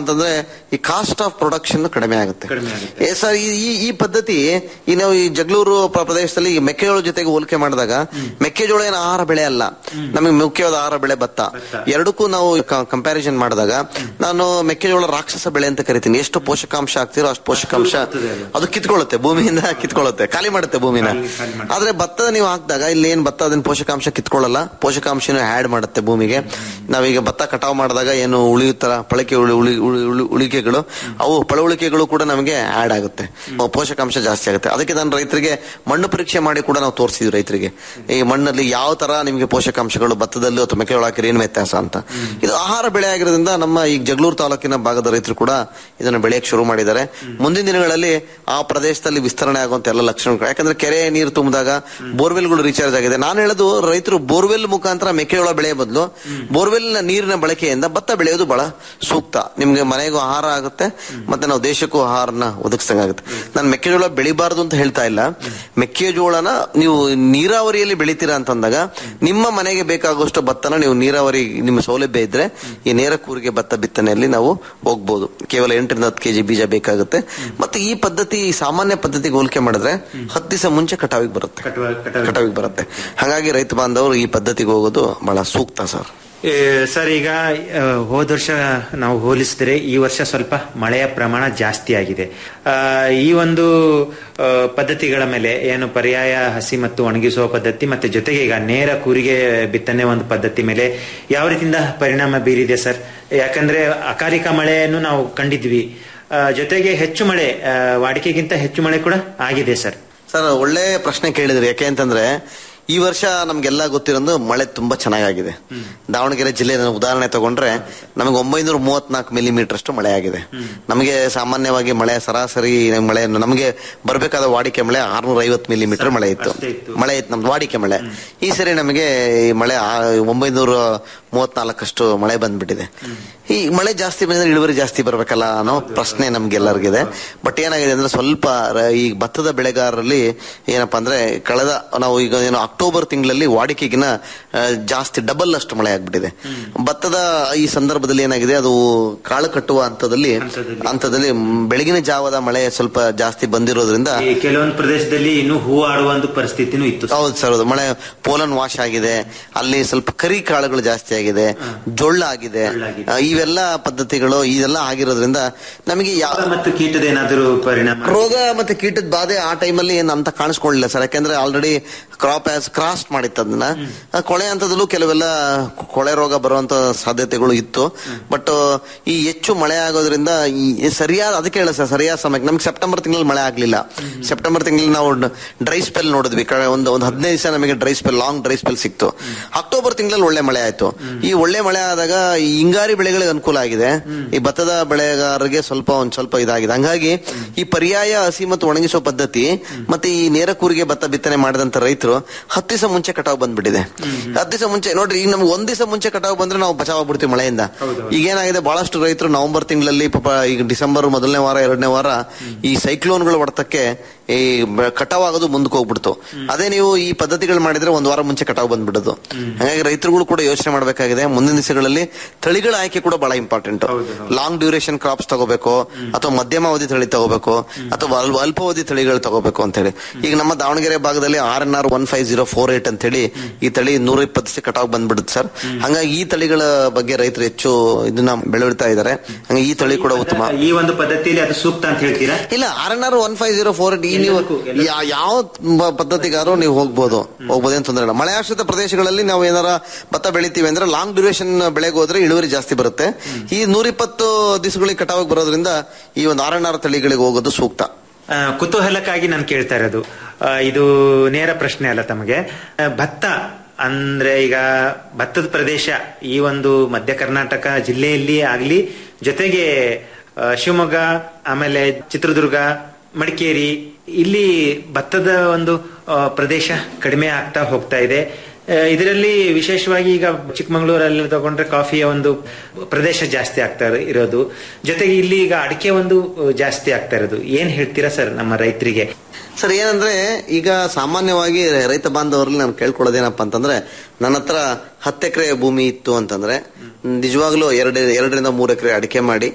G: ಅಂತಂದ್ರೆ ಈ ಕಾಸ್ಟ್ ಆಫ್ ಪ್ರೊಡಕ್ಷನ್ ಕಡಿಮೆ ಆಗುತ್ತೆ ಏ ಸರ್ ಈ ಈ- ಈ ಪದ್ಧತಿ ಈ ನಾವು ಈ ಜಗಳೂರು ಪ್ರ- ಪ್ರದೇಶದಲ್ಲಿ ಈ ಮೆಕ್ಕೆಜೋಳ ಜೊತೆಗೆ ಹೋಲಿಕೆ ಮಾಡಿದಾಗ ಮೆಕ್ಕೆಜೋಳ ಏನು ಆಹಾರ ಬೆಳೆ ಅಲ್ಲ ನಮಗೆ ಮುಖ್ಯವಾದ ಆಹಾರ ಬೆಳೆ ಭತ್ತ ಎರಡಕ್ಕೂ ನಾವು ಕಂಪ್ಯಾರಿಸನ್ ಮಾಡಿದಾಗ ನಾನು ಮೆಕ್ಕೆಜೋಳ ರಾಕ್ಷಸ ಬೆಳೆ ಅಂತ ಕರಿತೀನಿ ಎಷ್ಟು ಪೋಷಕಾಂಶ ಆಗ್ತಿರೋ ಅಷ್ಟು ಪೋಷಕಾಂಶ ಅದು ಕಿತ್ಕೊಳ್ಳುತ್ತೆ ಭೂಮಿಯಿಂದ ಕಿತ್ಕೊಳ್ಳುತ್ತೆ ಖಾಲಿ ಮಾಡುತ್ತೆ ಭೂಮಿನ ಆದ್ರೆ ಭತ್ತ ನೀವು ಹಾಕಿದಾಗ ಇಲ್ಲಿ ಏನ್ ಭತ್ತ ಅದನ್ನ ಪೋಷಕಾಂಶ ಕಿತ್ಕೊಳ್ಳಲ್ಲ ಪೋಷಕಾಂಶನ ಆಡ್ ಮಾಡುತ್ತೆ ಭೂಮಿಗೆ ನಾವೀಗ ಭತ್ತ ಕಟಾವ್ ಮಾಡಿದಾಗ ಏನು ಉಳಿಯುತ್ತರ ಪಳಕೆ ಉಳಿ ಉಳಿ ಉಳಿ- ಉಳಿ- ಉಳಿಕೆಗಳು ಅವು ಪಳವಳಿಕೆಗಳು ಕೂಡ ನಮಗೆ ಆಡ್ ಆಗುತ್ತೆ ಪೋಷಕಾಂಶ ಜಾಸ್ತಿ ಆಗುತ್ತೆ ಅದಕ್ಕೆ ನಾನು ರೈತರಿಗೆ ಮಣ್ಣು ಪರೀಕ್ಷೆ ಮಾಡಿ ಕೂಡ ನಾವು ತೋರಿಸಿದ್ವಿ ರೈತರಿಗೆ ಈ ಮಣ್ಣಲ್ಲಿ ಯಾವ ತರ ನಿಮಗೆ ಪೋಷಕಾಂಶಗಳು ಭತ್ತದಲ್ಲಿ ಅಥವಾ ಮೆಕ್ಕೆಜೋಳ ಹಾಕಿದ್ರೆ ಏನು ವ್ಯತ್ಯಾಸ ಅಂತ ಇದು ಆಹಾರ ಬೆಳೆ ಆಗಿರೋದ್ರಿಂದ ನಮ್ಮ ಈ ಜಗಳೂರು ತಾಲೂಕಿನ ಭಾಗದ ರೈತರು ಕೂಡ ಇದನ್ನು ಬೆಳೆಯಕ್ಕೆ ಶುರು ಮಾಡಿದ್ದಾರೆ ಮುಂದಿನ ದಿನಗಳಲ್ಲಿ ಆ ಪ್ರದೇಶದಲ್ಲಿ ವಿಸ್ತರಣೆ ಆಗುವಂತ ಎಲ್ಲ ಲಕ್ಷಣಗಳು ಯಾಕಂದ್ರೆ ಕೆರೆ ನೀರು ತುಂಬಿದಾಗ ಬೋರ್ವೆಲ್ಗಳು ರೀಚಾರ್ಜ್ ಆಗಿದೆ ನಾನು ಹೇಳೋದು ರೈತರು ಬೋರ್ವೆಲ್ ಮುಖಾಂತರ ಮೆಕ್ಕೆಜೋಳ ಬೆಳೆಯ ಬದಲು ಬೋರ್ವೆಲ್ ನೀರಿನ ಬಳಕೆಯಿಂದ ಭತ್ತ ಬೆಳೆಯೋದು ಬಹಳ ಸೂಕ್ತ ನಿಮ್ಗೆ ಮನೆಗೂ ಆಹಾರ ಆಗುತ್ತೆ ಮತ್ತೆ ನಾವು ದೇಶಕ್ಕೂ ಆಹಾರನ ಒದಗಿಸ್ದಂಗಾಗುತ್ತೆ ನಾನು ಮೆಕ್ಕೆಜೋಳ ಬೆಳಿಬಾರ್ದು ಅಂತ ಹೇಳ್ತಾ ಇಲ್ಲ ಮೆಕ್ಕೆಜೋಳನ ನೀವು ನೀರಾವರಿಯಲ್ಲಿ ಬೆಳಿತೀರಾ ಅಂತಂದಾಗ ನಿಮ್ಮ ಮನೆಗೆ ಬೇಕಾಗುವಷ್ಟು ಭತ್ತನ ನೀವು ನೀರಾವರಿ ನಿಮ್ಮ ಸೌಲಭ್ಯ ಇದ್ರೆ ಈ ನೇರ ಕೂರಿಗೆ ಭತ್ತ ಬಿತ್ತನೆಯಲ್ಲಿ ನಾವು ಹೋಗ್ಬೋದು ಕೇವಲ ಎಂಟರಿಂದ ಹತ್ತು ಕೆಜಿ ಬೀಜ ಬೇಕಾಗುತ್ತೆ ಮತ್ತೆ ಈ ಪದ್ಧತಿ ಈ ಸಾಮಾನ್ಯ ಪದ್ಧತಿಗೆ ಹೋಲಿಕೆ ಮಾಡಿದ್ರೆ ಹತ್ತು ದಿವಸ ಮುಂಚೆ ಕಟಾವಿಗೆ ಬರುತ್ತೆ ಕಟಾವಿಗೆ ಬರುತ್ತೆ ಹಾಗಾಗಿ ರೈತ ಬಾಂಧವರು ಈ ಪದ್ಧತಿಗೆ ಹೋಗೋದು ಬಹಳ ಸೂಕ್ತ ಸರ್
E: ಏ, ಸರ್ ಈಗ ಆ, ಹೋದ ವರ್ಷ ನಾವು ಹೋಲಿಸಿದ್ರೆ ಈ ವರ್ಷ ಸ್ವಲ್ಪ ಮಳೆಯ ಪ್ರಮಾಣ ಜಾಸ್ತಿ ಆಗಿದೆ ಆ, ಈ ಒಂದು ಆ, ಪದ್ಧತಿಗಳ ಮೇಲೆ ಏನು ಪರ್ಯಾಯ ಹಸಿ ಮತ್ತು ಒಣಗಿಸುವ ಪದ್ಧತಿ ಮತ್ತೆ ಜೊತೆಗೆ ಈಗ ನೇರ ಕೂರಿಗೆ ಬಿತ್ತನೆ ಒಂದು ಪದ್ಧತಿ ಮೇಲೆ ಯಾವ ರೀತಿಯಿಂದ ಪರಿಣಾಮ ಬೀರಿದೆ ಸರ್ ಯಾಕಂದ್ರೆ ಅಕಾಲಿಕ ಮಳೆಯನ್ನು ನಾವು ಕಂಡಿದ್ವಿ ಆ, ಜೊತೆಗೆ ಹೆಚ್ಚು ಮಳೆ ಆ, ವಾಡಿಕೆಗಿಂತ ಹೆಚ್ಚು ಮಳೆ ಕೂಡ ಆಗಿದೆ ಸರ್
G: ಸರ್ ಒಳ್ಳೆ ಪ್ರಶ್ನೆ ಕೇಳಿದ್ರಿ ಯಾಕೆ ಅಂತಂದ್ರೆ ಈ ವರ್ಷ ನಮ್ಗೆಲ್ಲ ಗೊತ್ತಿರೋದು ಮಳೆ ತುಂಬಾ ಚೆನ್ನಾಗಿದೆ ದಾವಣಗೆರೆ ಜಿಲ್ಲೆ ನಾನು ಉದಾಹರಣೆ ತಗೊಂಡ್ರೆ ನಮಗೆ ಒಂಬೈನೂರ ಮೂವತ್ನಾಲ್ಕು ಮಿಲಿಮೀಟರ್ ಅಷ್ಟು ಮಳೆ ಆಗಿದೆ ನಮಗೆ ಸಾಮಾನ್ಯವಾಗಿ ಮಳೆ ಸರಾಸರಿ ಮಳೆ ನಮಗೆ ಬರಬೇಕಾದ ವಾಡಿಕೆ ಮಳೆ ಆರ್ನೂರ ಐವತ್ತು ಮಿಲಿಮೀಟರ್ ಮಳೆ ಇತ್ತು ಮಳೆ ಇತ್ತು ನಮ್ದು ವಾಡಿಕೆ ಮಳೆ ಈ ಸರಿ ನಮಗೆ ಈ ಮಳೆ ಆ- ಒಂಬೈನೂರ ಮೂವತ್ನಾಲ್ಕಷ್ಟು ಮಳೆ ಬಂದ್ಬಿಟ್ಟಿದೆ ಈ ಮಳೆ ಜಾಸ್ತಿ ಬಂದ್ರೆ ಇಳುವರಿ ಜಾಸ್ತಿ ಬರ್ಬೇಕಲ್ಲ ಅನ್ನೋ ಪ್ರಶ್ನೆ ನಮ್ಗೆಲ್ಲರಿಗಿದೆ ಬಟ್ ಏನಾಗಿದೆ ಅಂದ್ರೆ ಸ್ವಲ್ಪ ರ- ಈ ಭತ್ತದ ಬೆಳೆಗಾರರಲ್ಲಿ ಏನಪ್ಪಾ ಅಂದ್ರೆ ಕಳೆದ ನಾವು ಈಗ ಏನು ಅಕ್ಟೋಬರ್ ತಿಂಗಳಲ್ಲಿ ವಾಡಿಕೆಗಿನ ಆ, ಜಾಸ್ತಿ ಡಬಲ್ ಅಷ್ಟು ಮಳೆ ಆಗ್ಬಿಟ್ಟಿದೆ ಭತ್ತದ ಈ ಸಂದರ್ಭದಲ್ಲಿ ಏನಾಗಿದೆ ಅದು ಕಾಳು ಕಟ್ಟುವ ಹಂತದಲ್ಲಿ ಹಂತದಲ್ಲಿ ಮ್, ಬೆಳಗಿನ ಜಾವದ ಮಳೆ ಸ್ವಲ್ಪ ಜಾಸ್ತಿ ಬಂದಿರೋದ್ರಿಂದ
E: ಈ ಕೆಲವೊಂದು ಪ್ರದೇಶದಲ್ಲಿ ಇನ್ನೂ ಹೂ ಆಡುವ ಒಂದು ಪರಿಸ್ಥಿತಿನೂ ಇತ್ತು
G: ಹೌದು ಸರ್ ಹೌದು ಮಳೆ ಪೋಲನ್ ವಾಶ್ ಆಗಿದೆ ಅಲ್ಲಿ ಸ್ವಲ್ಪ ಕರಿ ಕಾಳುಗಳು ಜಾಸ್ತಿ ಆಗಿದೆ ಜೊಳ್ಳ ಆಗಿದೆ ಆ, ಇವೆಲ್ಲ ಪದ್ಧತಿಗಳು ಇದೆಲ್ಲ ಆಗಿರೋದ್ರಿಂದ ನಮಗೆ ಯಾವ
E: ಮತ್ತು ಕೀಟದ ಏನಾದರೂ ಪರಿಣಾಮ
G: ರೋಗ ಮತ್ತೆ ಕೀಟದ ಬಾಧೆ ಆ ಟೈಮಲ್ಲಿ ಏನ್ ಅಂತ ಕಾಣಿಸ್ಕೊಳ್ಳಿಲ್ಲ ಸರ್ ಯಾಕಂದ್ರೆ ಆಲ್ರೆಡಿ ಕ್ರಾಪ್ ಆಸ್ ಕ್ರಾಸ್ ಮಾಡಿತ್ತು ಅದನ್ನ ಆ ಕೊಳೆ ಹಂತದಲ್ಲೂ ಕೆಲವೆಲ್ಲ ಕೊಳೆ ರೋಗ ಬರುವಂತ ಸಾಧ್ಯತೆಗಳು ಇತ್ತು ಬಟ್ ಈ ಹೆಚ್ಚು ಮಳೆ ಆಗೋದ್ರಿಂದ ಈ ಸರಿಯಾದ ಅದಕ್ಕೆ ಹೇಳ ಸರ್ ಸರಿಯಾದ ಸಮಯಕ್ಕೆ ನಮ್ಗೆ ಸೆಪ್ಟೆಂಬರ್ ತಿಂಗಳಲ್ಲಿ ಮಳೆ ಆಗ್ಲಿಲ್ಲ ಸೆಪ್ಟೆಂಬರ್ ತಿಂಗಳಲ್ಲಿ ನಾವು ಡ್ರೈ ಸ್ಪೆಲ್ ನೋಡಿದ್ವಿ ಕಳೆ ಒಂದು ಒಂದು ಹದಿನೈದು ದಿವಸ ನಮಗೆ dry spell long dry spell ಸಿಕ್ತು ಅಕ್ಟೋಬರ್ ತಿಂಗಳಲ್ಲಿ ಒಳ್ಳೆ ಮಳೆ ಆಯ್ತು ಈ ಒಳ್ಳೆ ಮಳೆ ಆದಾಗ ಈ ಹಿಂಗಾರಿ ಬೆಳೆಗಳಿಗೆ ಅನುಕೂಲ ಆಗಿದೆ ಈ ಭತ್ತದ ಬೆಳೆಗಾರರಿಗೆ ಸ್ವಲ್ಪ ಒಂದ್ ಸ್ವಲ್ಪ ಇದಾಗಿದೆ ಹಂಗಾಗಿ ಈ ಪರ್ಯಾಯ ಹಸಿ ಮತ್ತು ಒಣಗಿಸುವ ಪದ್ಧತಿ ಮತ್ತೆ ಈ ನೇರ ಕೂರಿಗೆ ಭತ್ತ ಬಿತ್ತನೆ ಮಾಡಿದಂತ ರೈತರು ಹತ್ತು ದಿವಸ ಮುಂಚೆ ಕಟಾವ್ ಬಂದ್ಬಿಟ್ಟಿದೆ ಹತ್ತು ದಿವಸ ಮುಂಚೆ ನೋಡ್ರಿ ಈಗ ನಮ್ಗೆ ಒಂದ್ ದಿವಸ ಮುಂಚೆ ಕಟಾವ್ ಬಂದ್ರೆ ನಾವು ಬಚಾವ್ ಆಗ್ಬಿಡ್ತೀವಿ ಮಳೆಯಿಂದ ಈಗ ಏನಾಗಿದೆ ಬಹಳಷ್ಟು ರೈತರು ನವೆಂಬರ್ ತಿಂಗಳಲ್ಲಿ ಪಾಪ ಈಗ ಡಿಸೆಂಬರ್ ಮೊದಲನೇ ವಾರ ಎರಡನೇ ವಾರ ಈ ಸೈಕ್ಲೋನ್ಗಳ ಹೊಡೆತಕ್ಕೆ ಈ ಬ- ಕಟಾವ್ ಆಗೋದು ಮುಂದಕ್ಕೆ ಹೋಗ್ಬಿಡ್ತು ಅದೇ ನೀವು ಈ ಪದ್ಧತಿಗಳು ಮಾಡಿದ್ರೆ ಒಂದ್ ವಾರ ಮುಂಚೆ ಕಟಾವ್ ಬಂದ್ಬಿಡೋದು ಹಾಗಾಗಿ ರೈತರುಗಳು ಕೂಡ ಯೋಚನೆ ಮಾಡಬೇಕಾಗಿದೆ ಮುಂದಿನ ದಿವಸಗಳಲ್ಲಿ ತಳಿಗಳ ಆಯ್ಕೆ ಕೂಡ ಬಹಳ ಇಂಪಾರ್ಟೆಂಟ್ ಲಾಂಗ್ ಡ್ಯೂರೇಷನ್ ಕ್ರಾಪ್ಸ್ ತಗೋಬೇಕು ಅಥವಾ ಮಧ್ಯಮ ಅವಧಿ ತಳಿ ತಗೋಬೇಕು ಅಥವಾ ಅಲ್ಪ- ಅಲ್ಪಾವಧಿ ತಳಿಗಳು ತಗೋಬೇಕು ಅಂತ ಹೇಳಿ ಈಗ ನಮ್ಮ ದಾವಣಗೆರೆ ಭಾಗದಲ್ಲಿ R N R one five zero four eight ಅಂತ ಹೇಳಿ ಈ ತಳಿ ನೂರ ಇಪ್ಪತ್ತು ದಿವಸ ಕಟಾವ್ ಬಂದ್ಬಿಡುತ್ತೆ ಸರ್ ಹಂಗಾಗಿ ಈ ತಳಿಗಳ ಬಗ್ಗೆ ರೈತರು ಹೆಚ್ಚು ಇದನ್ನ ಬೆಳೆಯುತ್ತಾ ಇದ್ದಾರೆ ಹಂಗಾಗಿ ಈ ತಳಿ ಕೂಡ ಉತ್ತಮ
E: ಈ ಒಂದು ಪದ್ಧತಿಯಲ್ಲಿ ಅದು ಸೂಕ್ತ ಅಂತ ಹೇಳ್ತೀರಾ
G: ಇಲ್ಲ R N R one five zero four ಈ ನೀವು ಯಾ- ಯಾವ ಬ- ಪದ್ಧತಿಗಾರು ನೀವು ಹೋಗ್ಬೋದು ಹೋಗ್ಬೋದೇನು ತೊಂದರೆ ಇಲ್ಲ ಮಳೆ ಆಶ್ರಿತ ಪ್ರದೇಶಗಳಲ್ಲಿ ನಾವು ಏನಾರ ಭತ್ತ ಬೆಳಿತೀವಿ ಅಂದ್ರೆ ಲಾಂಗ್ ಡ್ಯೂರೇಷನ್ ಬೆಳೆಗೆ ಹೋದ್ರೆ ಇಳುವರಿ ಜಾಸ್ತಿ ಬರುತ್ತೆ ಈ ನೂರಿಪ್ಪತ್ತು ದಿವಸಗಳಿಗೆ ಕಟಾವಿಗೆ ಬರೋದ್ರಿಂದ ಈ ಒಂದು ಆರ್ ಎನ್ ಆರ್ ತಳಿಗಳಿಗೆ ಹೋಗೋದು ಸೂಕ್ತ
E: ಆ, ಕುತೂಹಲಕ್ಕಾಗಿ ನಾನು ಕೇಳ್ತಾ ಇರೋದು ಆ, ಇದು ನೇರ ಪ್ರಶ್ನೆ ಅಲ್ಲ ತಮಗೆ ಆ, ಭತ್ತ ಅಂದ್ರೆ ಈಗ ಭತ್ತದ ಪ್ರದೇಶ ಈ ಒಂದು ಮಧ್ಯ ಕರ್ನಾಟಕ ಜಿಲ್ಲೆಯಲ್ಲಿ ಆಗ್ಲಿ ಜೊತೆಗೆ ಆ, ಶಿವಮೊಗ್ಗ ಆಮೇಲೆ ಚಿತ್ರದುರ್ಗ ಮಡಿಕೇರಿ ಇಲ್ಲಿ ಭತ್ತದ ಒಂದು ಆ, ಪ್ರದೇಶ ಕಡಿಮೆ ಆಗ್ತಾ ಹೋಗ್ತಾ ಇದೆ ಆ, ಇದರಲ್ಲಿ ವಿಶೇಷವಾಗಿ ಈಗ ಚಿಕ್ಕಮಗಳೂರಲ್ಲಿ ತಗೊಂಡ್ರೆ ಕಾಫಿಯ ಒಂದು ಪ್ರದೇಶ ಜಾಸ್ತಿ ಆಗ್ತಾ ಇರೋದು ಜೊತೆಗೆ ಇಲ್ಲಿ ಈಗ ಅಡಿಕೆ ಒಂದು ಆ, ಜಾಸ್ತಿ ಆಗ್ತಾ ಇರೋದು ಏನ್ ಹೇಳ್ತೀರಾ ಸರ್ ನಮ್ಮ ರೈತರಿಗೆ
G: ಸರ್ ಏನಂದ್ರೆ ಈಗ ಸಾಮಾನ್ಯವಾಗಿ ರೈತ ಬಾಂಧವರಲ್ಲಿ ನಾನು ಕೇಳ್ಕೊಳ್ಳೋದೇನಪ್ಪ ಅಂತಂದ್ರೆ ನನ್ನ ಹತ್ರ ಹತ್ತು ಎಕರೆ ಭೂಮಿ ಇತ್ತು ಅಂತಂದ್ರೆ ನಿಜವಾಗ್ಲೂ ಎರಡು ಎರಡರಿಂದ ಮೂರು ಎಕರೆ ಅಡಿಕೆ ಮಾಡಿ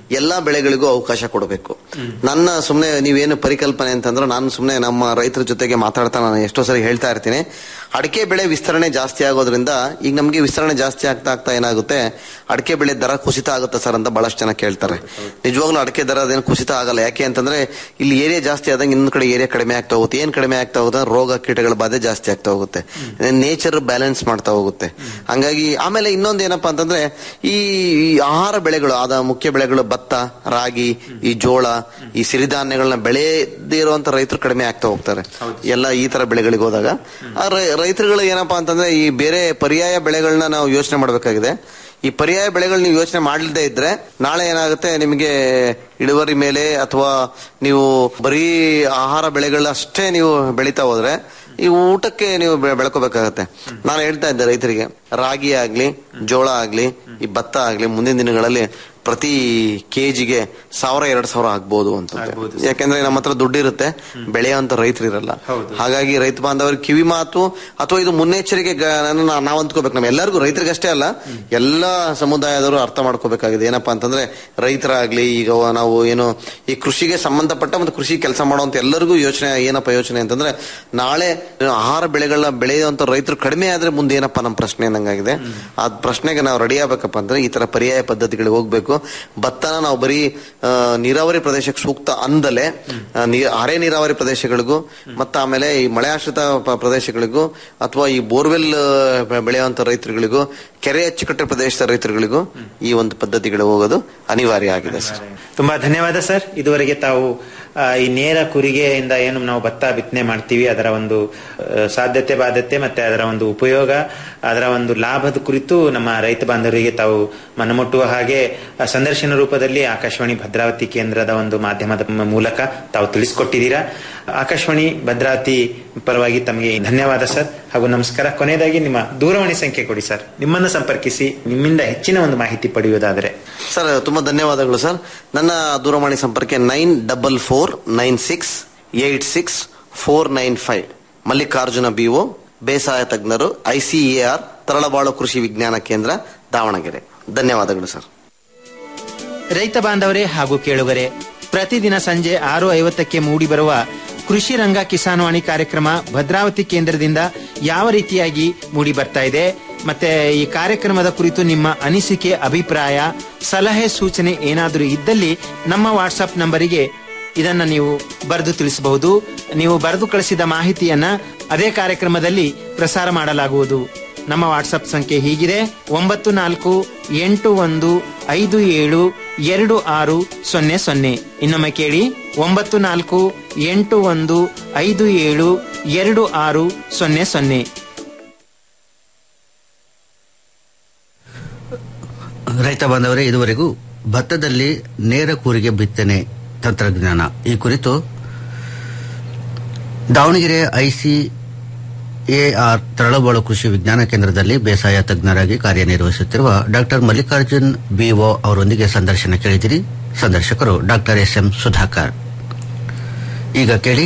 G: ಎಲ್ಲಾ ಬೆಳೆಗಳಿಗೂ ಅವಕಾಶ ಕೊಡಬೇಕು ನನ್ನ ಸುಮ್ಮನೆ ನೀವೇನು ಪರಿಕಲ್ಪನೆ ಅಂತಂದ್ರೆ ನಾನು ಸುಮ್ಮನೆ ನಮ್ಮ ರೈತರ ಜೊತೆಗೆ ಮಾತಾಡ್ತಾ ನಾನು ಎಷ್ಟೋ ಸರಿ ಹೇಳ್ತಾ ಇರ್ತೀನಿ ಅಡಿಕೆ ಬೆಳೆ ವಿಸ್ತರಣೆ ಜಾಸ್ತಿ ಆಗೋದ್ರಿಂದ ಈಗ ನಮಗೆ ವಿಸ್ತರಣೆ ಜಾಸ್ತಿ ಆಗ್ತಾ ಆಗ್ತಾ ಏನಾಗುತ್ತೆ ಅಡಿಕೆ ಬೆಳೆ ದರ ಕುಸಿತ ಆಗುತ್ತೆ ಸರ್ ಅಂತ ಬಹಳಷ್ಟು ಜನ ಕೇಳ್ತಾರೆ ನಿಜವಾಗ್ಲೂ ಅಡಿಕೆ ದರ ಅದೇನು ಕುಸಿತ ಆಗಲ್ಲ ಯಾಕೆ ಅಂತಂದ್ರೆ ಇಲ್ಲಿ ಏರಿಯಾ ಜಾಸ್ತಿ ಆದಂಗೆ ಇನ್ನೊಂದು ಕಡೆ ಏರಿಯಾ ಕಡಿಮೆ ಆಗ್ತಾ ಹೋಗುತ್ತೆ ಏನ್ ಕಡಿಮೆ ಆಗ್ತಾ ಹೋಗುತ್ತೆ ಅಂದ್ರೆ ರೋಗ ಕೀಟಗಳ ಬಾಧೆ ಜಾಸ್ತಿ ಆಗ್ತಾ ಹೋಗುತ್ತೆ ನೇಚರ್ ಬ್ಯಾಲೆನ್ಸ್ ಮಾಡ್ತಾ ಹೋಗುತ್ತೆ ಹಂಗಾಗಿ ಆಮೇಲೆ ಇನ್ನೊಂದು ಏನಪ್ಪಾ ಅಂತಂದ್ರೆ ಈ ಈ ಆಹಾರ ಬೆಳೆಗಳು ಆದ ಮುಖ್ಯ ಬೆಳೆಗಳು ಭತ್ತ ರಾಗಿ ಈ ಜೋಳ ಈ ಸಿರಿಧಾನ್ಯಗಳನ್ನ ಬೆಳೆದೇ ಇರುವಂತ ರೈತರು ಕಡಿಮೆ ಆಗ್ತಾ ಹೋಗ್ತಾರೆ ಎಲ್ಲ ಈ ತರ ಬೆಳೆಗಳಿಗೆ ಹೋದಾಗ ಆ ರೈ- ರೈತರುಗಳು ಏನಪ್ಪಾ ಅಂತಂದ್ರೆ ಈ ಬೇರೆ ಪರ್ಯಾಯ ಬೆಳೆಗಳನ್ನ ನಾವು ಯೋಚನೆ ಮಾಡಬೇಕಾಗಿದೆ ಈ ಪರ್ಯಾಯ ಬೆಳೆಗಳು ನೀವು ಯೋಚನೆ ಮಾಡಲಿಲ್ಲದೆ ಇದ್ರೆ ನಾಳೆ ಏನಾಗುತ್ತೆ ನಿಮಗೆ ಇಳುವರಿ ಮೇಲೆ ಅಥವಾ ನೀವು ಬರೀ ಆಹಾರ ಬೆಳೆಗಳಷ್ಟೇ ನೀವು ಬೆಳೀತಾ ಹೋದ್ರೆ ಈ ಊಟಕ್ಕೆ ನೀವು ಬೆ- ಬೆಳ್ಕೋಬೇಕಾಗತ್ತೆ ನಾನು ಹೇಳ್ತಾ ಇದ್ದೆ ರೈತರಿಗೆ ರಾಗಿ ಆಗ್ಲಿ ಜೋಳ ಆಗ್ಲಿ ಈ ಭತ್ತ ಆಗ್ಲಿ ಮುಂದಿನ ದಿನಗಳಲ್ಲಿ ಪ್ರತಿ ಕೆಜಿಗೆ ಸಾವಿರ ಎರಡ್ ಸಾವಿರ ಆಗ್ಬೋದು ಅಂತ ಯಾಕೆಂದ್ರೆ ನಮ್ಮ ಹತ್ರ ದುಡ್ಡಿರುತ್ತೆ ಬೆಳೆಯುವಂತ ರೈತರು ಇರಲ್ಲ ಹಾಗಾಗಿ ರೈತ ಬಾಂಧವರಿಗೆ ಕಿವಿ ಮಾತು ಅಥವಾ ಇದು ಮುನ್ನೆಚ್ಚರಿಕೆ ಗ- ನಾ- ನಾವು ಅಂದ್ಕೋಬೇಕು ನಮ್ಮ ಎಲ್ಲರಿಗೂ ರೈತರಿಗಷ್ಟೇ ಅಲ್ಲ ಎಲ್ಲಾ ಸಮುದಾಯದವರು ಅರ್ಥ ಮಾಡ್ಕೋಬೇಕಾಗಿದೆ ಏನಪ್ಪಾ ಅಂತಂದ್ರೆ ರೈತರಾಗ್ಲಿ ಈಗ ನಾವು ಏನು ಈ ಕೃಷಿಗೆ ಸಂಬಂಧಪಟ್ಟ ಮತ್ತು ಕೃಷಿ ಕೆಲಸ ಮಾಡುವಂತ ಎಲ್ಲರಿಗೂ ಯೋಚನೆ ಏನಪ್ಪ ಯೋಚನೆ ಅಂತಂದ್ರೆ ನಾಳೆ ಆಹಾರ ಬೆಳೆಗಳನ್ನ ಬೆಳೆಯುವಂತ ರೈತರು ಕಡಿಮೆ ಆದ್ರೆ ಮುಂದೆ ಏನಪ್ಪಾ ನಮ್ಮ ಪ್ರಶ್ನೆ ಅನ್ನಂಗಾಗಿದೆ ಆ ಪ್ರಶ್ನೆಗೆ ನಾವು ರೆಡಿ ಆಗ್ಬೇಕಪ್ಪ ಅಂದ್ರೆ ಈ ತರ ಪರ್ಯಾಯ ಪದ್ಧತಿಗಳಿಗೆ ಹೋಗ್ಬೇಕು ಭತ್ತನ ನಾವು ಬರೀ ಆ, ನೀರಾವರಿ ಪ್ರದೇಶಕ್ಕೆ ಸೂಕ್ತ ಅಂದಲೆ ಆ, ನೀ- ಅರೆ ನೀರಾವರಿ ಪ್ರದೇಶಗಳಿಗೂ ಮತ್ತ ಆಮೇಲೆ ಈ ಮಳೆ ಆಶ್ರಿತ ಪ- ಪ್ರದೇಶಗಳಿಗೂ ಅಥವಾ ಈ ಬೋರ್ವೆಲ್ ಆ, ಬೆಳೆಯುವಂತ ರೈತರುಗಳಿಗೂ ಕೆರೆ ಅಚ್ಚುಕಟ್ಟೆ ಪ್ರದೇಶದ ರೈತರುಗಳಿಗೂ ಈ ಒಂದು ಪದ್ಧತಿಗಳು ಹೋಗೋದು ಅನಿವಾರ್ಯ ಆಗಿದೆ ಸರ್
E: ತುಂಬಾ ಧನ್ಯವಾದ ಸರ್ ಇದುವರೆಗೆ ತಾವು ಆ, ಈ ನೇರ ಕುರಿಗೆಯಿಂದ ಏನು ನಾವು ಭತ್ತ ಬಿತ್ತನೆ ಮಾಡ್ತೀವಿ ಅದರ ಒಂದು ಆ, ಸಾಧ್ಯತೆ ಬಾಧ್ಯತೆ ಮತ್ತೆ ಅದರ ಒಂದು ಉಪಯೋಗ ಅದರ ಒಂದು ಲಾಭದ ಕುರಿತು ನಮ್ಮ ರೈತ ಬಾಂಧವರಿಗೆ ತಾವು ಮನಮುಟ್ಟುವ ಹಾಗೆ ಆ, ಸಂದರ್ಶನ ರೂಪದಲ್ಲಿ ಆಕಾಶವಾಣಿ ಭದ್ರಾವತಿ ಕೇಂದ್ರದ ಒಂದು ಮಾಧ್ಯಮದ ಮ- ಮೂಲಕ ತಾವು ತಿಳಿಸ್ಕೊಟ್ಟಿದ್ದೀರಾ ಆಕಾಶವಾಣಿ ಭದ್ರಾವತಿ ಪರವಾಗಿ ತಮಗೆ ಧನ್ಯವಾದ ಸರ್ ಹಾಗೂ ನಮಸ್ಕಾರ ಕೊನೆಯದಾಗಿ ನಿಮ್ಮ ದೂರವಾಣಿ ಸಂಖ್ಯೆ ಕೊಡಿ ಸರ್ ನಿಮ್ಮನ್ನು ಸಂಪರ್ಕಿಸಿ ನಿಮ್ಮಿಂದ ಹೆಚ್ಚಿನ ಒಂದು ಮಾಹಿತಿ ಪಡೆಯುವುದಾದರೆ
G: ಸರ್ ತುಂಬಾ ಧನ್ಯವಾದಗಳು ಸರ್ ನನ್ನ ದೂರವಾಣಿ ಸಂಪರ್ಕ nine double four nine six eight six four nine five Mallikarjuna BO ಬೇಸಾಯ ತಜ್ಞರು ಐಸಿಎಆರ್ ತರಳಬಾಳು ಕೃಷಿ ವಿಜ್ಞಾನ ಕೇಂದ್ರ ದಾವಣಗೆರೆ ಧನ್ಯವಾದಗಳು ಸರ್
E: ರೈತ ಬಾಂಧವರೇ ಹಾಗೂ ಕೇಳುಗರೆ ಪ್ರತಿದಿನ ಸಂಜೆ ಆರು ಐವತ್ತಕ್ಕೆ ಮೂಡಿಬರುವ ಕೃಷಿ ರಂಗ ಕಿಸಾನ್ವಾಣಿ ಕಾರ್ಯಕ್ರಮ ಭದ್ರಾವತಿ ಕೇಂದ್ರದಿಂದ ಯಾವ ರೀತಿಯಾಗಿ ಮೂಡಿ ಬರ್ತಾ ಇದೆ ಮತ್ತೆ ಈ ಕಾರ್ಯಕ್ರಮದ ಕುರಿತು ನಿಮ್ಮ ಅನಿಸಿಕೆ ಅಭಿಪ್ರಾಯ ಸಲಹೆ ಸೂಚನೆ ಏನಾದರೂ ಇದ್ದಲ್ಲಿ ನಮ್ಮ ವಾಟ್ಸಪ್ ನಂಬರಿಗೆ ಇದನ್ನ ನೀವು ಬರೆದು ತಿಳಿಸಬಹುದು ನೀವು ಬರೆದು ಕಳಿಸಿದ ಮಾಹಿತಿಯನ್ನ ಅದೇ ಕಾರ್ಯಕ್ರಮದಲ್ಲಿ ಪ್ರಸಾರ ಮಾಡಲಾಗುವುದು ನಮ್ಮ ವಾಟ್ಸಪ್ ಸಂಖ್ಯೆ ಹೀಗಿದೆ ಒಂಬತ್ತು ನಾಲ್ಕು ಎಂಟು ಒಂದು ಐದು ಏಳು ಎರಡು ಆರು ಸೊನ್ನೆ ಸೊನ್ನೆ ಇನ್ನೊಮ್ಮೆ ಕೇಳಿ ಒಂಬತ್ತು ನಾಲ್ಕು ಎಂಟು ಒಂದು ಐದು ಏಳು ಎರಡು ಆರು ಸೊನ್ನೆ ಸೊನ್ನೆ
B: ರೈತ ಬಾಂಧವರೇ ಇದುವರೆಗೂ ಭತ್ತದಲ್ಲಿ ನೇರ ಕೂರಿಗೆ ಬಿತ್ತನೆ ತಂತ್ರಜ್ಞಾನ ಈ ಕುರಿತು ದಾವಣಗೆರೆ ಐಸಿಎಆರ್ ತರಳಬಾಳು ಕೃಷಿ ವಿಜ್ಞಾನ ಕೇಂದ್ರದಲ್ಲಿ ಬೇಸಾಯ ತಜ್ಞರಾಗಿ ಕಾರ್ಯನಿರ್ವಹಿಸುತ್ತಿರುವ ಡಾಕ್ಟರ್ ಮಲ್ಲಿಕಾರ್ಜುನ್ ಬಿಒ ಅವರೊಂದಿಗೆ ಸಂದರ್ಶನ ಕೇಳಿದಿರಿ ಸಂದರ್ಶಕರು ಡಾಕ್ಟರ್ ಎಸ್ ಎಂ ಸುಧಾಕರ್ ಈಗ ಕೇಳಿ